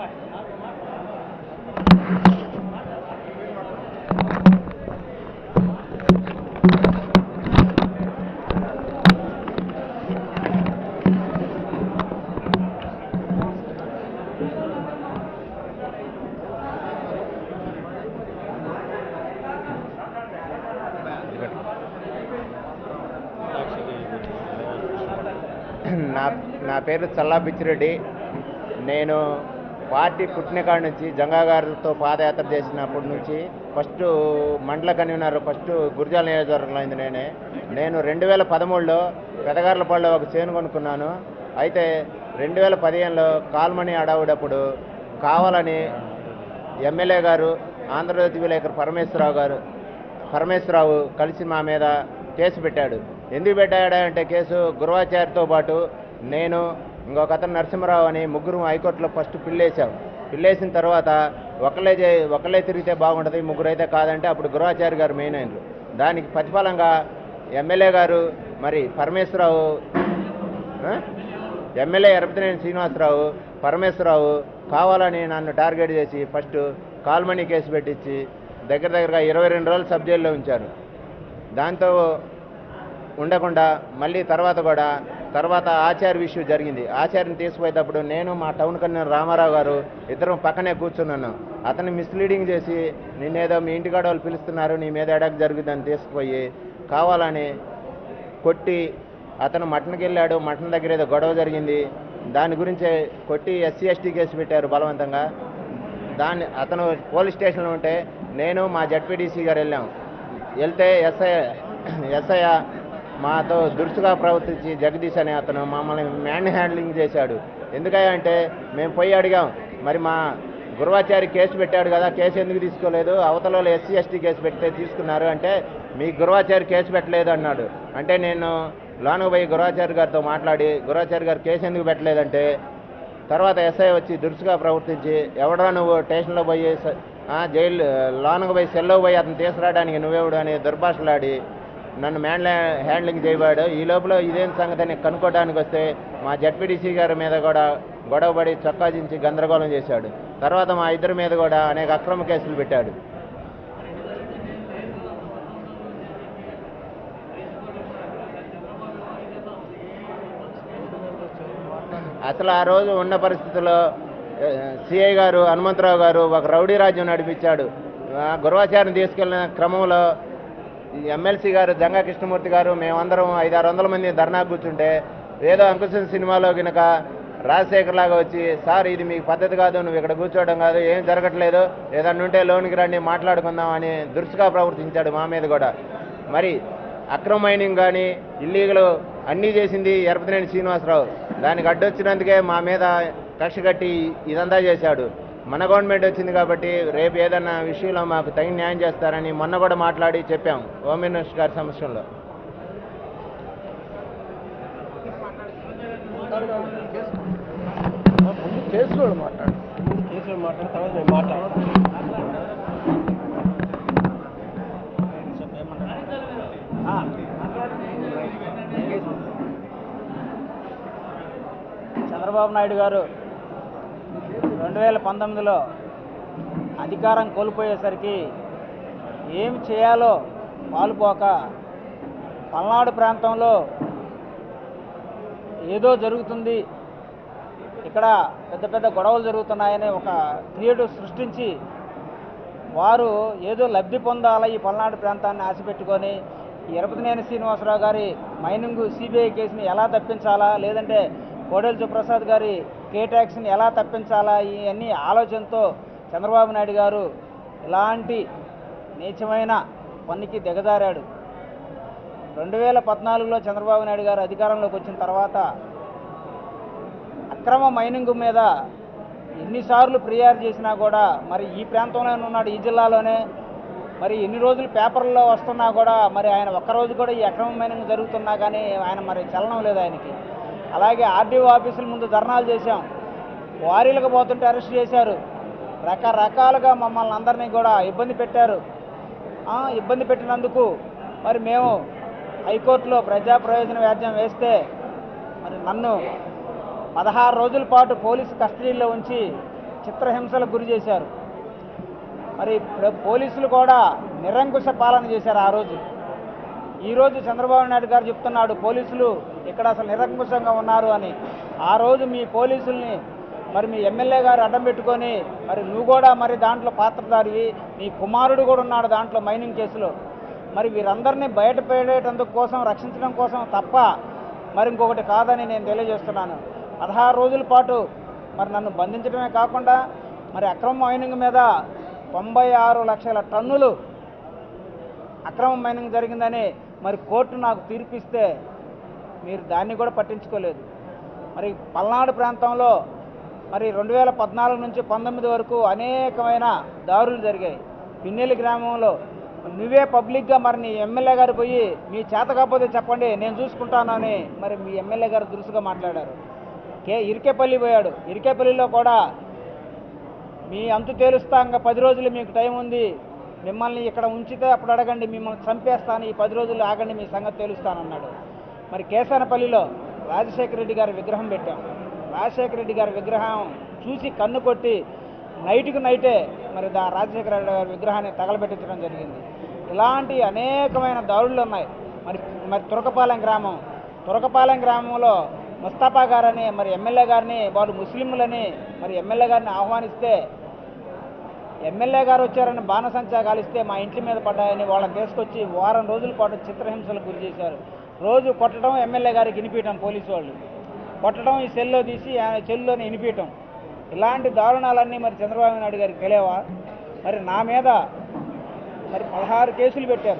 నా నా పేరు చల్లా పిచ్చిరెడ్డి నేను పార్టీ పుట్టిన కాడ నుంచి జంగా గారితో పాదయాత్ర చేసినప్పటి నుంచి ఫస్ట్ మండల కన్వీనర్ ఫస్ట్ గురిజాల నియోజకవర్గంలో అయింది నేనే నేను రెండు వేల పదమూడులో పెదగార్లపల్లిలో ఒక చేను కొనుక్కున్నాను అయితే రెండు వేల పదిహేనులో కాల్మణి అడావుడప్పుడు కావాలని ఎమ్మెల్యే గారు ఆంధ్రజ్యోతి విలేకరు పరమేశ్వరరావు గారు పరమేశ్వరరావు కలిసి మా మీద కేసు పెట్టాడు ఎందుకు పెట్టాడు అంటే కేసు గురువాచార్యతో పాటు నేను ఇంకొక అతను నరసింహరావు అని ముగ్గురు హైకోర్టులో ఫస్ట్ పిల్లేసాం పిల్లేసిన తర్వాత ఒకళ్ళే చే ఒకళ్ళే తిరిగితే బాగుంటుంది ముగ్గురు అయితే కాదంటే అప్పుడు గురువాచార్య గారు మెయిన్ అయినరు దానికి ప్రతిఫలంగా ఎమ్మెల్యే గారు మరి పరమేశ్వరరావు ఆ? ఎమ్మెల్యే ఎరపతినేని శ్రీనివాసరావు పరమేశ్వరరావు కావాలని నన్ను టార్గెట్ చేసి ఫస్ట్ కాల్మనీ కేసు పెట్టించి దగ్గర దగ్గరగా ఇరవై రెండు రోజులు సబ్ జైల్లో ఉంచారు దాంతో ఉండకుండా మళ్ళీ తర్వాత కూడా తర్వాత ఆచార్య ఇష్యూ జరిగింది ఆచార్యని తీసుకుపోయేటప్పుడు నేను మా టౌన్ కన్వీనర్ రామారావు గారు ఇద్దరం పక్కనే కూర్చున్నాను అతన్ని మిస్లీడింగ్ చేసి నిన్నేదో మీ ఇంటికాడ వాళ్ళు పిలుస్తున్నారు నీ మీద అటాక్ జరుగుతుందని తీసుకుపోయి కావాలని కొట్టి అతను మటన్కి వెళ్ళాడు మటన్ దగ్గర ఏదో గొడవ జరిగింది దాని గురించే కొట్టి ఎస్సీ ఎస్టీ కేసు పెట్టారు బలవంతంగా దాన్ని అతను పోలీస్ స్టేషన్లో ఉంటే నేను మా జడ్పీటీసీ గారు వెళ్ళాం వెళ్తే ఎస్ఐ ఎస్ఐ మాతో దురుసుగా ప్రవర్తించి జగదీష్ అనే అతను మమ్మల్ని మ్యాన్ హ్యాండ్లింగ్ చేశాడు ఎందుకంటే మేము పోయి అడిగాం మరి మా గురువాచారి కేసు పెట్టాడు కదా కేసు ఎందుకు తీసుకోలేదు అవతల ఎస్సీ ఎస్టీ కేసు పెడితే తీసుకున్నారు అంటే మీ గురువాచారి కేసు పెట్టలేదు అన్నాడు అంటే నేను లోనకు పోయి గురువాచారి గారితో మాట్లాడి గురువాచారి గారు కేసు ఎందుకు పెట్టలేదంటే తర్వాత ఎస్ఐ వచ్చి దురుసుగా ప్రవర్తించి ఎవడరా నువ్వు స్టేషన్లో పోయి స- ఆ, జైలు లోనకు పోయి సెల్లో పోయి అతను తీసుకురావడానికి నువ్వెవడు అని దుర్భాషలాడి నన్ను మ్యాన్ హ్యాండ్లింగ్ చేయబడాడు ఈ లోపల ఇదేం సంగతి అని కనుక్కోవడానికి వస్తే మా జడ్పీటీసీ గారి మీద కూడా గొడవపడి చొక్కాజించి గందరగోళం చేశాడు తర్వాత మా ఇద్దరి మీద కూడా అనేక అక్రమ కేసులు పెట్టాడు అసలు ఆ రోజు ఉన్న పరిస్థితుల్లో సిఐ గారు హనుమంతరావు గారు ఒక రౌడీ రాజ్యం నడిపించాడు ఆ, గురువాచార్యం తీసుకెళ్లిన క్రమంలో ఈ ఎమ్మెల్సీ గారు జంగా కృష్ణమూర్తి గారు మేమందరం ఐదారు వందల మంది ధర్నా కూర్చుంటే ఏదో అంకుశం సినిమాలో కనుక రాజశేఖర్ లాగా వచ్చి సార్ ఇది మీకు పద్ధతి కాదు నువ్వు ఇక్కడ కూర్చోవడం కాదు ఏం జరగట్లేదు ఏదన్నా ఉంటే లోనికి రండి మాట్లాడుకుందాం అని దురుసుగా ప్రవర్తించాడు మా మీద కూడా మరి అక్రమ మైనింగ్ కానీ ఇల్లీగల్ అన్నీ చేసింది ఎరపతినేని శ్రీనివాసరావు దానికి అడ్డొచ్చినందుకే మా మీద కక్ష కట్టి ఇదంతా చేశాడు మన గవర్నమెంట్ వచ్చింది కాబట్టి రేపు ఏదన్నా విషయంలో మాకు తగిన న్యాయం చేస్తారని మొన్న కూడా మాట్లాడి చెప్పాం హోమ్ మినిస్టర్ గారి సమస్యలో ముందు కేసులో మాట్లాడు ముందు కేసులో మాట్లాడిన తర్వాత మేము మాట్లాడతాం చంద్రబాబు నాయుడు గారు రెండు వేల పంతొమ్మిదిలో అధికారం కోల్పోయేసరికి ఏం చేయాలో పాలుపోక పల్నాడు ప్రాంతంలో ఏదో జరుగుతుంది ఇక్కడ పెద్ద పెద్ద గొడవలు జరుగుతున్నాయని ఒక క్రియేటివ్ సృష్టించి వారు ఏదో లబ్ధి పొందాలి ఈ పల్నాడు ప్రాంతాన్ని ఆశపెట్టుకొని ఈ ఎరపతినేని శ్రీనివాసరావు గారి మైనింగ్ సిబిఐ కేసుని ఎలా తప్పించాలా లేదంటే కోడెల సుప్రసాద్ గారి కే ట్యాక్స్ని ఎలా తప్పించాలా ఇవన్నీ ఆలోచనతో చంద్రబాబు నాయుడు గారు ఇలాంటి నీచమైన పనికి దిగజారాడు రెండు వేల పద్నాలుగులో చంద్రబాబు నాయుడు గారు అధికారంలోకి వచ్చిన తర్వాత అక్రమ మైనింగ్ మీద ఎన్నిసార్లు ఫిర్యాదు చేసినా కూడా మరి ఈ ప్రాంతంలోనే ఉన్నాడు ఈ జిల్లాలోనే మరి ఎన్ని రోజులు పేపర్లో వస్తున్నా కూడా మరి ఆయన ఒక్కరోజు కూడా ఈ అక్రమ మైనింగ్ జరుగుతున్నా కానీ ఆయన మరి చలనం లేదు ఆయనకి అలాగే ఆర్డీఓ ఆఫీసుల ముందు ధర్నాలు చేశాం వారీలకు పోతుంటే అరెస్ట్ చేశారు రకరకాలుగా మమ్మల్ని అందరినీ కూడా ఇబ్బంది పెట్టారు ఆ, ఇబ్బంది పెట్టినందుకు మరి మేము హైకోర్టులో ప్రజా ప్రయోజన వ్యాజ్యం వేస్తే మరి నన్ను పదహారు రోజుల పాటు పోలీసు కస్టడీలో ఉంచి చిత్రహింసలకు గురి చేశారు మరి ప్ర- పోలీసులు కూడా నిరంకుశ పాలన చేశారు ఆ రోజు ఈరోజు చంద్రబాబు నాయుడు గారు చెప్తున్నాడు పోలీసులు ఇక్కడ అసలు నిరంకుశంగా ఉన్నారు అని ఆ రోజు మీ పోలీసుల్ని మరి మీ ఎమ్మెల్యే గారు అడ్డం పెట్టుకొని మరి నువ్వు కూడా మరి దాంట్లో పాత్రధారివి నీ కుమారుడు కూడా ఉన్నాడు దాంట్లో మైనింగ్ కేసులో మరి వీరందరినీ బయటపడేటందుకు కోసం రక్షించడం కోసం తప్ప మరి ఇంకొకటి కాదని నేను తెలియజేస్తున్నాను పదహారు రోజుల పాటు మరి నన్ను బంధించడమే కాకుండా మరి అక్రమ మైనింగ్ మీద తొంభై ఆరు లక్షల టన్నులు అక్రమ మైనింగ్ జరిగిందని మరి కోర్టు నాకు తీర్పిస్తే మీరు దాన్ని కూడా పట్టించుకోలేదు మరి పల్నాడు ప్రాంతంలో మరి రెండు వేల పద్నాలుగు నుంచి పంతొమ్మిది వరకు అనేకమైన దారులు జరిగాయి పిన్నెల్లి గ్రామంలో నువ్వే పబ్లిక్గా మరి నీ ఎమ్మెల్యే గారు పోయి మీ చేత కాకపోతే చెప్పండి నేను చూసుకుంటానని మరి మీ ఎమ్మెల్యే గారు దురుసుగా మాట్లాడారు కే ఇరికేపల్లి పోయాడు ఇరికేపల్లిలో కూడా మీ అంతు తేలుస్తా ఇంకా పది రోజులు మీకు టైం ఉంది మిమ్మల్ని ఇక్కడ ఉంచితే అప్పుడు అడగండి మిమ్మల్ని చంపేస్తాను ఈ పది రోజులు ఆగండి మీ సంగతి తేలుస్తానన్నాడు మరి కేసానపల్లిలో రాజశేఖర రెడ్డి గారి విగ్రహం పెట్టాం రాజశేఖర రెడ్డి గారి విగ్రహం చూసి కన్ను కొట్టి నైట్కి నైటే మరి దా రాజశేఖర రెడ్డి గారి విగ్రహాన్ని తగలబెట్టించడం జరిగింది ఇలాంటి అనేకమైన దారులు ఉన్నాయి మరి మరి తురకపాలెం గ్రామం తురకపాలెం గ్రామంలో ముస్తాఫా గారని మరి ఎమ్మెల్యే గారిని వాళ్ళు ముస్లింలని మరి ఎమ్మెల్యే గారిని ఆహ్వానిస్తే ఎమ్మెల్యే గారు వచ్చారని బాణసంచా కాలిస్తే మా ఇంటి మీద పడ్డాయని వాళ్ళని తీసుకొచ్చి వారం రోజుల పాటు చిత్రహింసలకు గురి చేశారు రోజు కొట్టడం ఎమ్మెల్యే గారికి వినిపించడం పోలీసు వాళ్ళు కొట్టడం ఈ సెల్లో తీసి ఆ సెల్లోని వినిపించడం ఇలాంటి దారుణాలన్నీ మరి చంద్రబాబు నాయుడు గారికి తెలియవా మరి నా మీద మరి పదహారు కేసులు పెట్టారు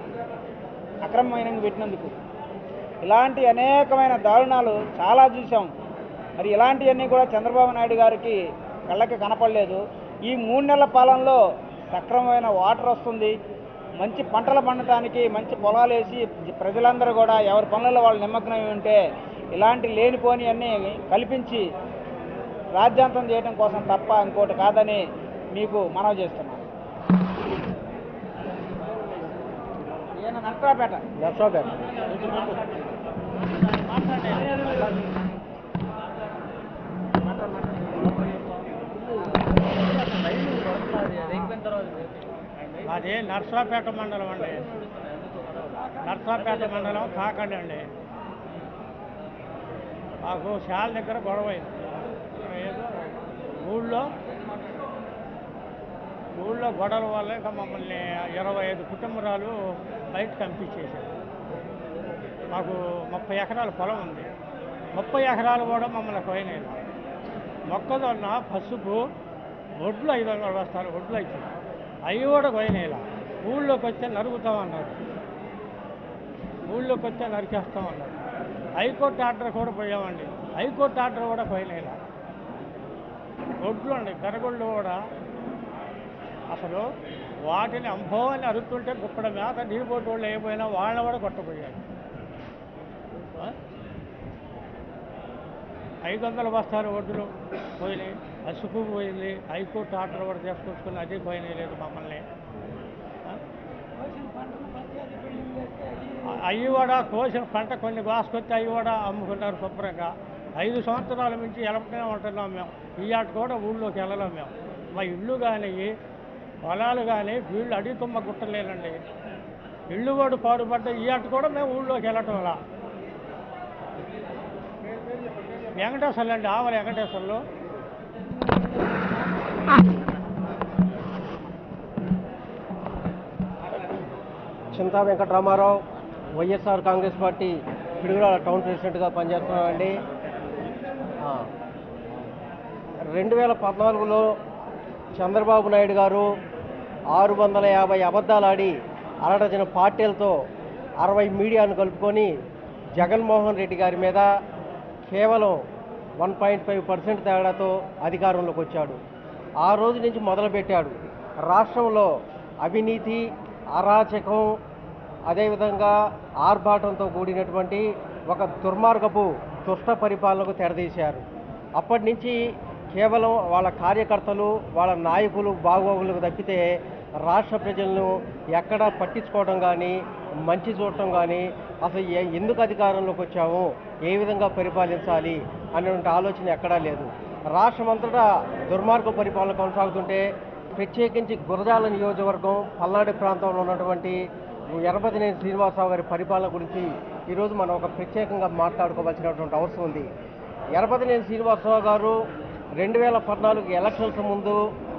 అక్రమమైన పెట్టినందుకు ఇలాంటి అనేకమైన దారుణాలు చాలా చూసాం మరి ఇలాంటివన్నీ కూడా చంద్రబాబు నాయుడు గారికి కళ్ళకి కనపడలేదు ఈ మూడు నెలల పాలనలో సక్రమమైన వాటర్ వస్తుంది మంచి పంటలు పండటానికి మంచి పొలాలు వేసి ప్రజలందరూ కూడా ఎవరి పనులలో వాళ్ళు నిమగ్నమై ఉంటే ఇలాంటి లేనిపోని అన్నీ కల్పించి రాజ్యాంతం చేయడం కోసం తప్ప ఇంకోటి కాదని మీకు మనవి చేస్తున్నాను ఈయన నర్సరాపేట నర్సాపేట అది నర్సాపేట మండలం అండి నర్సాపేట మండలం కాకండి అండి మాకు శాల దగ్గర గొడవ అయింది ఏదో ఊళ్ళో ఊళ్ళో గొడవల వల్ల ఇంకా మమ్మల్ని ఇరవై ఐదు కుటుంబరాలు బయట పంపించేశారు మాకు ముప్పై ఎకరాల పొలం ఉంది ముప్పై ఎకరాలు కూడా మమ్మల్ని పోయినాయి మొక్కజొన్న పసుపు ఒడ్లు ఐదు వందల బస్తాలు ఒడ్లు అయితే అవి కూడా పోయినాయి ఊళ్ళోకి వస్తే నరుగుతామన్నారు ఊళ్ళోకి వస్తే నరికేస్తామన్నారు హైకోర్టు ఆర్డర్ కూడా పోయామండి హైకోర్టు ఆర్డర్ కూడా పోయినాయి ఒడ్లు అండి పెరగొళ్ళు కూడా అసలు వాటిని అంభవాన్ని అరుతుంటే గుప్పడ మేత నీపోటు వాళ్ళు అయిపోయినా వాళ్ళని కూడా కొట్టపోయారు ఆ? ఐదు వందల బస్తాలు ఒడ్డులు పోయినాయి పసుపు పోయింది హైకోర్టు ఆర్డర్ కూడా తీసుకొచ్చుకుని అది పోయినాయి లేదు మమ్మల్ని ఆ? అవి కూడా కోసిన పంట కొన్ని కోసుకొచ్చి అవి కూడా అమ్ముకున్నారు శుభ్రంగా ఐదు సంవత్సరాల నుంచి ఎలపనే ఉంటున్నాం మేము ఈ ఆట కూడా ఊళ్ళోకి వెళ్ళలేం మేము మా ఇల్లు కానీ పొలాలు కానీ వీళ్ళు అడిగి తుమ్మ గుట్టలేనండి ఇల్లు కూడా పాడుపడ్డ ఈ ఆట కూడా మేము ఊళ్ళోకి వెళ్ళటం అలా వెంకటేశ్వర్లు అండి ఆవల Venkateswarlu Chinta Venkataramarao YSR Congress party Piduguralla town ప్రెసిడెంట్గా పనిచేస్తున్నామండి ఆ, రెండు వేల పద్నాలుగులో చంద్రబాబు నాయుడు గారు ఆరు వందల యాభై అబద్ధాలు ఆడి అరడజన పార్టీలతో అరవై మీడియాను కలుపుకొని జగన్మోహన్ రెడ్డి గారి మీద కేవలం వన్ పాయింట్ ఫైవ్ పర్సెంట్ తేడాతో అధికారంలోకి వచ్చాడు ఆ రోజు నుంచి మొదలుపెట్టాడు రాష్ట్రంలో అవినీతి అరాచకం అదేవిధంగా ఆర్భాటంతో కూడినటువంటి ఒక దుర్మార్గపు దుష్ట పరిపాలనకు తెరదీశారు అప్పటి నుంచి కేవలం వాళ్ళ కార్యకర్తలు వాళ్ళ నాయకులు బాగోగులకు తప్పితే రాష్ట్ర ప్రజలను ఎక్కడా పట్టించుకోవడం కానీ మంచి చూడటం కానీ అసలు ఏ- ఎందుకు అధికారంలోకి వచ్చాము ఏ విధంగా పరిపాలించాలి అనేటువంటి ఆలోచన ఎక్కడా లేదు రాష్ట్రమంతటా దుర్మార్గ పరిపాలన కొనసాగుతుంటే ప్రత్యేకించి గురజాల నియోజకవర్గం పల్నాడు ప్రాంతంలో ఉన్నటువంటి ఎర్రపతినేని శ్రీనివాసరావు గారి పరిపాలన గురించి ఈరోజు మనం ఒక ప్రత్యేకంగా మాట్లాడుకోవాల్సినటువంటి అవసరం ఉంది ఎర్రపతినేని శ్రీనివాసరావు గారు రెండు వేల పద్నాలుగు ఎలక్షన్స్ ముందు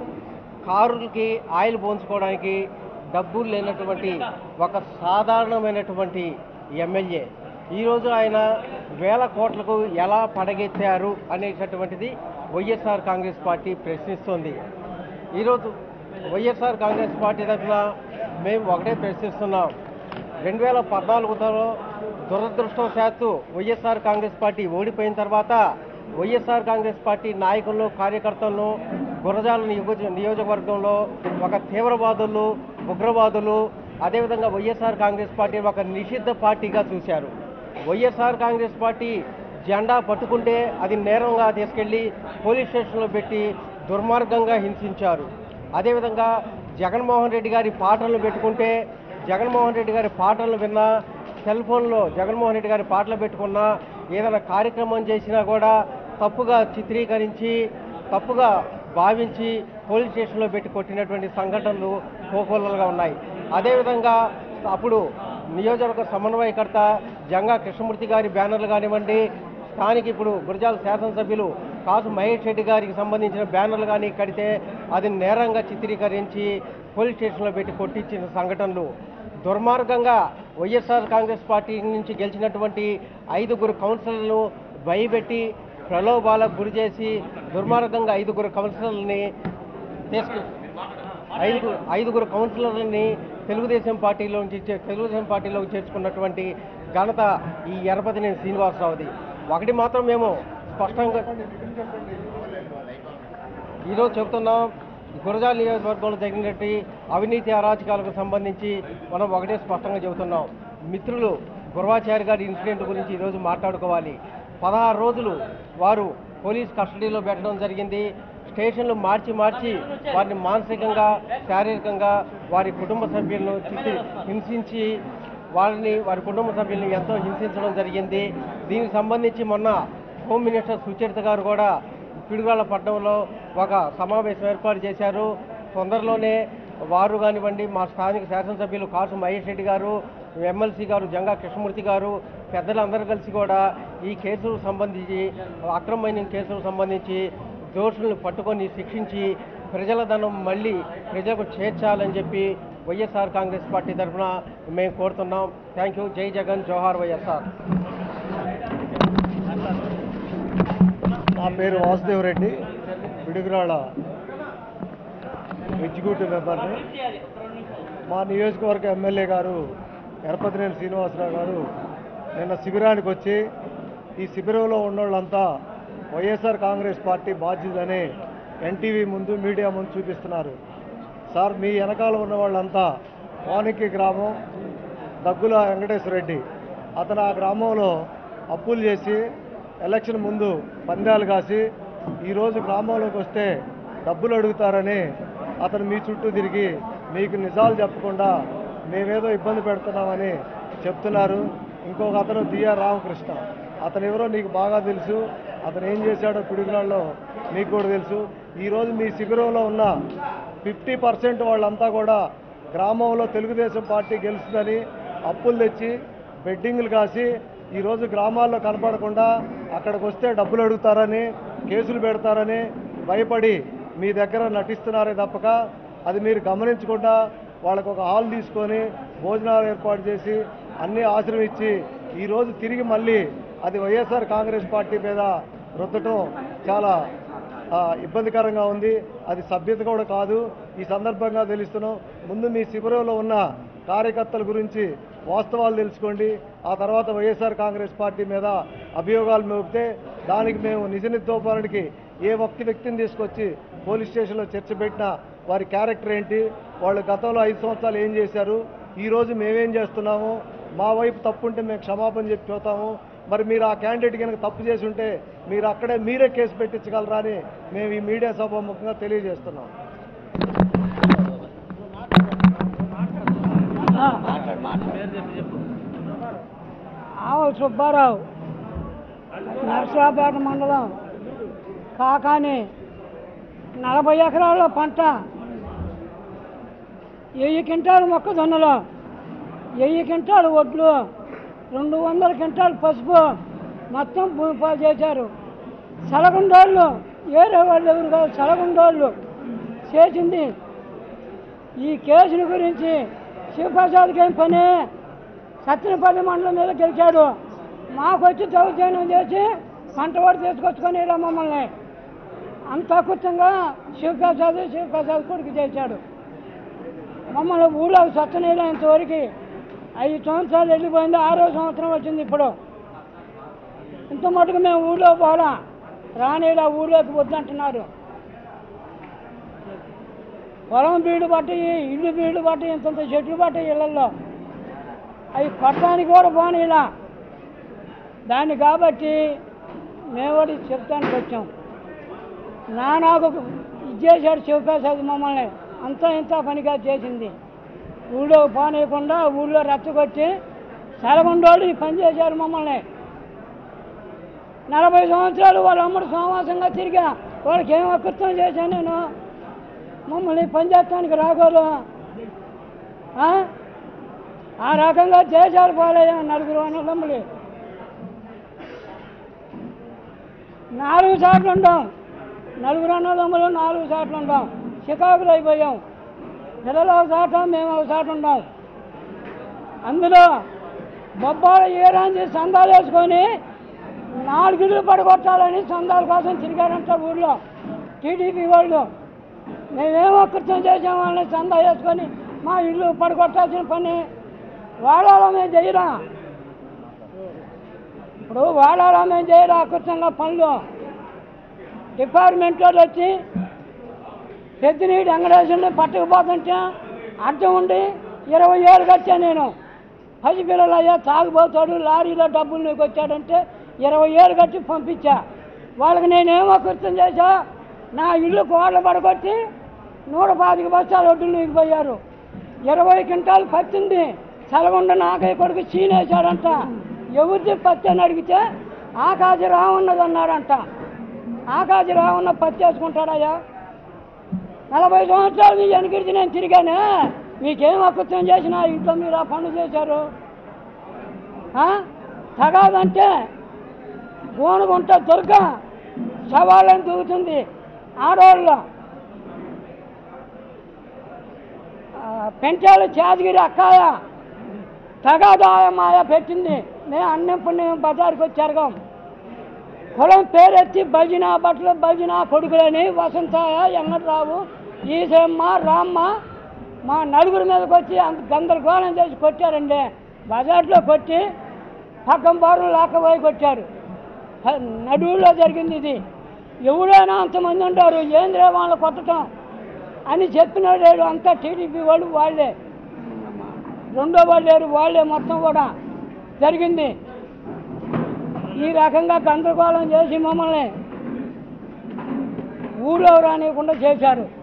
కారులకి ఆయిల్ పోంచుకోవడానికి డబ్బులు లేనటువంటి ఒక సాధారణమైనటువంటి ఎమ్మెల్యే ఈరోజు ఆయన వేల కోట్లకు ఎలా పడగెత్తారు అనేటటువంటిది వైఎస్ఆర్ కాంగ్రెస్ పార్టీ ప్రశ్నిస్తోంది ఈరోజు వైఎస్ఆర్ కాంగ్రెస్ పార్టీ తరఫున మేము ఒకటే ప్రశ్నిస్తున్నాం రెండు వేల పద్నాలుగులో దురదృష్టవశాత్తు వైఎస్ఆర్ కాంగ్రెస్ పార్టీ ఓడిపోయిన తర్వాత వైఎస్ఆర్ కాంగ్రెస్ పార్టీ నాయకులను కార్యకర్తలను గురజాల నియోజ నియోజకవర్గంలో ఒక తీవ్రవాదులు ఉగ్రవాదులు అదేవిధంగా వైఎస్ఆర్ కాంగ్రెస్ పార్టీ ఒక నిషిద్ధ పార్టీగా చూశారు వైఎస్ఆర్ కాంగ్రెస్ పార్టీ జెండా పట్టుకుంటే అది నేరంగా తీసుకెళ్లి పోలీస్ స్టేషన్లో పెట్టి దుర్మార్గంగా హింసించారు అదేవిధంగా జగన్మోహన్ రెడ్డి గారి పాటలను పెట్టుకుంటే జగన్మోహన్ రెడ్డి గారి పాటలను విన్నా సెల్ ఫోన్లో జగన్మోహన్ రెడ్డి గారి పాటలు పెట్టుకున్నా ఏదైనా కార్యక్రమం చేసినా కూడా తప్పుగా చిత్రీకరించి తప్పుగా భావించి పోలీస్ స్టేషన్లో పెట్టి కొట్టినటువంటి సంఘటనలు కోకోలలుగా ఉన్నాయి అదేవిధంగా అప్పుడు నియోజకవర్గ సమన్వయకర్త జంగా కృష్ణమూర్తి గారి బ్యానర్లు కానివ్వండి స్థానిక ఇప్పుడు గురజాల శాసనసభ్యులు కాసు మహేష్ రెడ్డి గారికి సంబంధించిన బ్యానర్లు కానీ కడితే అది నేరంగా చిత్రీకరించి పోలీస్ స్టేషన్లో పెట్టి కొట్టించిన సంఘటనలు దుర్మార్గంగా వైఎస్ఆర్ కాంగ్రెస్ పార్టీ నుంచి గెలిచినటువంటి ఐదుగురు కౌన్సిలర్లను భయపెట్టి ప్రలోభాలకు గురి చేసి దుర్మార్గంగా ఐదుగురు కౌన్సిలర్లని తీసుకు ఐదుగురు ఐదుగురు కౌన్సిలర్లని తెలుగుదేశం పార్టీలోంచి చే- తెలుగుదేశం పార్టీలోకి చేర్చుకున్నటువంటి ఘనత ఈ ఎర్రపతినేని శ్రీనివాసరావుది ఒకటి మాత్రం మేము స్పష్టంగా ఈరోజు చెప్తున్నాం గురజాల నియోజకవర్గంలో జరిగినటువంటి అవినీతి అరాచకాలకు సంబంధించి మనం ఒకటే స్పష్టంగా చెబుతున్నాం మిత్రులు గురవాచారి గారి ఇన్సిడెంట్ గురించి ఈరోజు మాట్లాడుకోవాలి పదహారు రోజులు వారు పోలీస్ కస్టడీలో పెట్టడం జరిగింది స్టేషన్లు మార్చి మార్చి వారిని మానసికంగా శారీరకంగా వారి కుటుంబ సభ్యులను చిత్తి హింసించి వారిని వారి కుటుంబ సభ్యుల్ని ఎంతో హింసించడం జరిగింది దీనికి సంబంధించి మొన్న హోమ్ మినిస్టర్ సుచరిత గారు కూడా పిడుగురాల పట్టణంలో ఒక సమావేశం ఏర్పాటు చేశారు తొందరలోనే వారు కానివ్వండి మా స్థానిక శాసనసభ్యులు కాసు మహేష్ రెడ్డి గారు ఎమ్మెల్సీ గారు జంగా కృష్ణమూర్తి గారు పెద్దలందరూ కలిసి కూడా ఈ కేసులకు సంబంధించి అక్రమమైన కేసులకు సంబంధించి దోషులను పట్టుకొని శిక్షించి ప్రజల ధనం మళ్ళీ ప్రజలకు చేర్చాలని చెప్పి వైఎస్ఆర్ కాంగ్రెస్ పార్టీ తరఫున మేము కోరుతున్నాం థ్యాంక్ యూ జై జగన్ జోహార్ వైఎస్ఆర్ నా పేరు వాసుదేవ్ రెడ్డి పిడుగురాళ్ళ ఎగ్జిక్యూటివ్ మెంబర్ని మా నియోజకవర్గ ఎమ్మెల్యే గారు ఎరపతినేని శ్రీనివాసరావు గారు నిన్న శిబిరానికి వచ్చి ఈ శిబిరంలో ఉన్నోళ్ళంతా వైఎస్ఆర్ కాంగ్రెస్ పార్టీ బాధ్యతని ఎన్టీవీ ముందు మీడియా ముందు చూపిస్తున్నారు సార్ మీ వెనకాల ఉన్న వాళ్ళంతా వానికి గ్రామం దగ్గుల వెంకటేశ్వర రెడ్డి అతను ఆ గ్రామంలో అప్పులు చేసి ఎలక్షన్ ముందు పందాలు కాసి ఈరోజు గ్రామంలోకి వస్తే డబ్బులు అడుగుతారని అతను మీ చుట్టూ తిరిగి మీకు నిజాలు చెప్పకుండా మేమేదో ఇబ్బంది పెడుతున్నామని చెప్తున్నారు ఇంకొక అతను దియా రామకృష్ణ అతను ఎవరో నీకు బాగా తెలుసు అతను ఏం చేశాడో పిడుగునాళ్ళలో మీకు కూడా తెలుసు ఈరోజు మీ శిబిరంలో ఉన్న ఫిఫ్టీ పర్సెంట్ వాళ్ళంతా కూడా గ్రామంలో తెలుగుదేశం పార్టీ గెలుస్తుందని అప్పులు తెచ్చి బెడ్డింగ్లు కాసి ఈరోజు గ్రామాల్లో కనపడకుండా అక్కడికి వస్తే డబ్బులు అడుగుతారని కేసులు పెడతారని భయపడి మీ దగ్గర నటిస్తున్నారే తప్పక అది మీరు గమనించకుండా వాళ్ళకు ఒక హాల్ తీసుకొని భోజనాలు ఏర్పాటు చేసి అన్నీ ఆశ్రమించి ఈరోజు తిరిగి మళ్ళీ అది వైఎస్ఆర్ కాంగ్రెస్ పార్టీ మీద రుద్దటం చాలా ఆ, ఇబ్బందికరంగా ఉంది అది సభ్యత కూడా కాదు ఈ సందర్భంగా తెలుస్తున్నాం ముందు మీ శిబిరంలో ఉన్న కార్యకర్తల గురించి వాస్తవాలు తెలుసుకోండి ఆ తర్వాత వైఎస్ఆర్ కాంగ్రెస్ పార్టీ మీద అభియోగాలు మోపితే దానికి మేము నిజ నిర్దోపాలనికి ఏ ఒక్క వ్యక్తిని తీసుకొచ్చి పోలీస్ స్టేషన్లో చర్చ పెట్టినా వారి క్యారెక్టర్ ఏంటి వాళ్ళు గతంలో ఐదు సంవత్సరాలు ఏం చేశారు ఈరోజు మేమేం చేస్తున్నాము మా వైపు తప్పు ఉంటే మేము క్షమాపణ చెప్పి పోతాము మరి మీరు ఆ క్యాండిడేట్ కనుక తప్పు చేసి ఉంటే మీరు అక్కడే మీరే కేసు పెట్టించగలరా అని మేము ఈ మీడియా సభాముఖంగా తెలియజేస్తున్నాం ఆవుల సుబ్బారావు నరసరాపేట మండలం కాకాని నలభై ఎకరాల పంట వెయ్యి క్వింటాలు మొక్కజొన్నలు వెయ్యి క్వింటాలు వడ్లు రెండు వందల క్వింటాలు పసుపు మొత్తం భూమి పాలు చేశారు సలగుండోళ్ళు ఏరే వాళ్ళు ఎవరు కాదు సలగుండోళ్ళు చేసింది ఈ కేసుల గురించి శివప్రసాద్కి ఏం పని సత్యనపల్లి మండలం మీద గెలిచాడు మాకు వచ్చి దౌర్జన్యం చేసి పంట వాడు తీసుకొచ్చుకొని ఇలా మమ్మల్ని అంత అకృతంగా శివప్రసాద్ శివప్రసాద్ కొడుకు చేశాడు మమ్మల్ని ఊళ్ళో సత్తనీళ్ళంతవరకు ఐదు సంవత్సరాలు వెళ్ళిపోయింది ఆరో సంవత్సరం వచ్చింది ఇప్పుడు ఇంత మటుకు మేము ఊళ్ళో పోలా రానేలా ఊళ్ళోకి వద్దంటున్నారు పొలం బీడు బట్టి ఇల్లు బీడు బట్టి ఇంతంత చెట్లు బట్టి ఇళ్లలో అవి కొట్టడానికి కూడా పోనీలా దాన్ని కాబట్టి మేము కూడా చెప్తానికి వచ్చాం నా నాకు ఇది చేశాడు శివప్రసాద్ మమ్మల్ని అంతా ఇంత పనిగా చేసింది ఊళ్ళో పోనీయకుండా ఊళ్ళో రెచ్చగొట్టి సెలవుండోళ్ళు ఈ పని చేశారు మమ్మల్ని నలభై సంవత్సరాలు వాళ్ళ అమ్మడు సోమాసంగా తిరిగా వాళ్ళకి ఏం అకృత్యం చేశాను నేను మమ్మల్ని పని చేస్తానికి రాకూడదు ఆ? ఆ రకంగా దేశాలు పోలేదా నలుగురు అన్నదమ్ములు నాలుగు సార్లు ఉండాం నలుగురు అన్నదమ్ములు నాలుగు సార్లు ఉండాం చికాకులు అయిపోయాం పిల్లలు ఒక సాట మేము ఒక సాట ఉండాం అందులో బొబ్బాల ఏరాంచి సందాలు వేసుకొని నాలుగిళ్ళు పడగొట్టాలని సందాల కోసం తిరిగారంట ఊళ్ళో టీడీపీ వాళ్ళు మేమేమో కృత్యం చేసాం వాళ్ళని చందా వేసుకొని మా ఇల్లు పడగొట్టాల్సిన పని వాడాలో మేము చేయరా ఇప్పుడు వాడాలో మేము చేయరా అకృత్యంగా పనులు డిపార్ట్మెంట్ వాళ్ళు వచ్చి పెద్దనీటి వెంకటేశ్వరుని పట్టుకుపోతుంటే అడ్డం ఉండి ఇరవై ఏళ్ళు కట్టా నేను పసిపిల్లలు అయ్యా తాగుపోతాడు లారీలో డబ్బులు నీకు వచ్చాడంటే ఇరవై ఏళ్ళు కట్టి పంపించా వాళ్ళకి నేనేమో కృత్యం చేశా నా ఇల్లు కోళ్ళ పడగొట్టి నూట పాతిక బస్తాలు ఒడ్డులు నీకుపోయారు ఇరవై క్వింటాలు పత్తింది చలగొండ నాకయ్య కొడుకు చీనేశాడంట ఎవరిది పత్తి అని అడిగితే ఆకాశి రావున్నది అన్నాడంట ఆకాశి రావున్న పత్తి వేసుకుంటాడయ్యా నలభై సంవత్సరాలు మీ వెనకిడిచి నేను తిరిగానే మీకేం అకృత్యం చేసినా ఇంట్లో మీరు ఆ పనులు చేశారు ఆ? తగాదంటే గోనుగుంట దుర్గ శవాలను దూకుతుంది ఆడవాళ్ళు పెంచాలి చాదగిరి అక్కాయ తగాదాయమాయ పెట్టింది మేము అన్నప్పుడు మేము బజార్కి వచ్చారుగా కులం పేరెత్తి భజన బట్టలు భజన కొడుకులని వసంతాయ ఎంగట్రావు ఈసమ్మ రామ్మ మా నలుగురి మీదకి వచ్చి అంత గందరగోళం చేసి కొట్టారండి బజార్లో కొట్టి పక్కన బారులు లాక్కపోయి కొట్టారు ప- నడువులో జరిగింది ఇది ఎవడైనా అంతమంది ఉంటారు ఏంద్రే వాళ్ళు కొట్టడం అని చెప్పినాడు అంతా టీడీపీ వాళ్ళు వాళ్ళే రెండో వాళ్ళు లేరు వాళ్ళే మొత్తం కూడా జరిగింది ఈ రకంగా గందరగోళం చేసి మమ్మల్ని ఊళ్ళో రానియకుండా చేశారు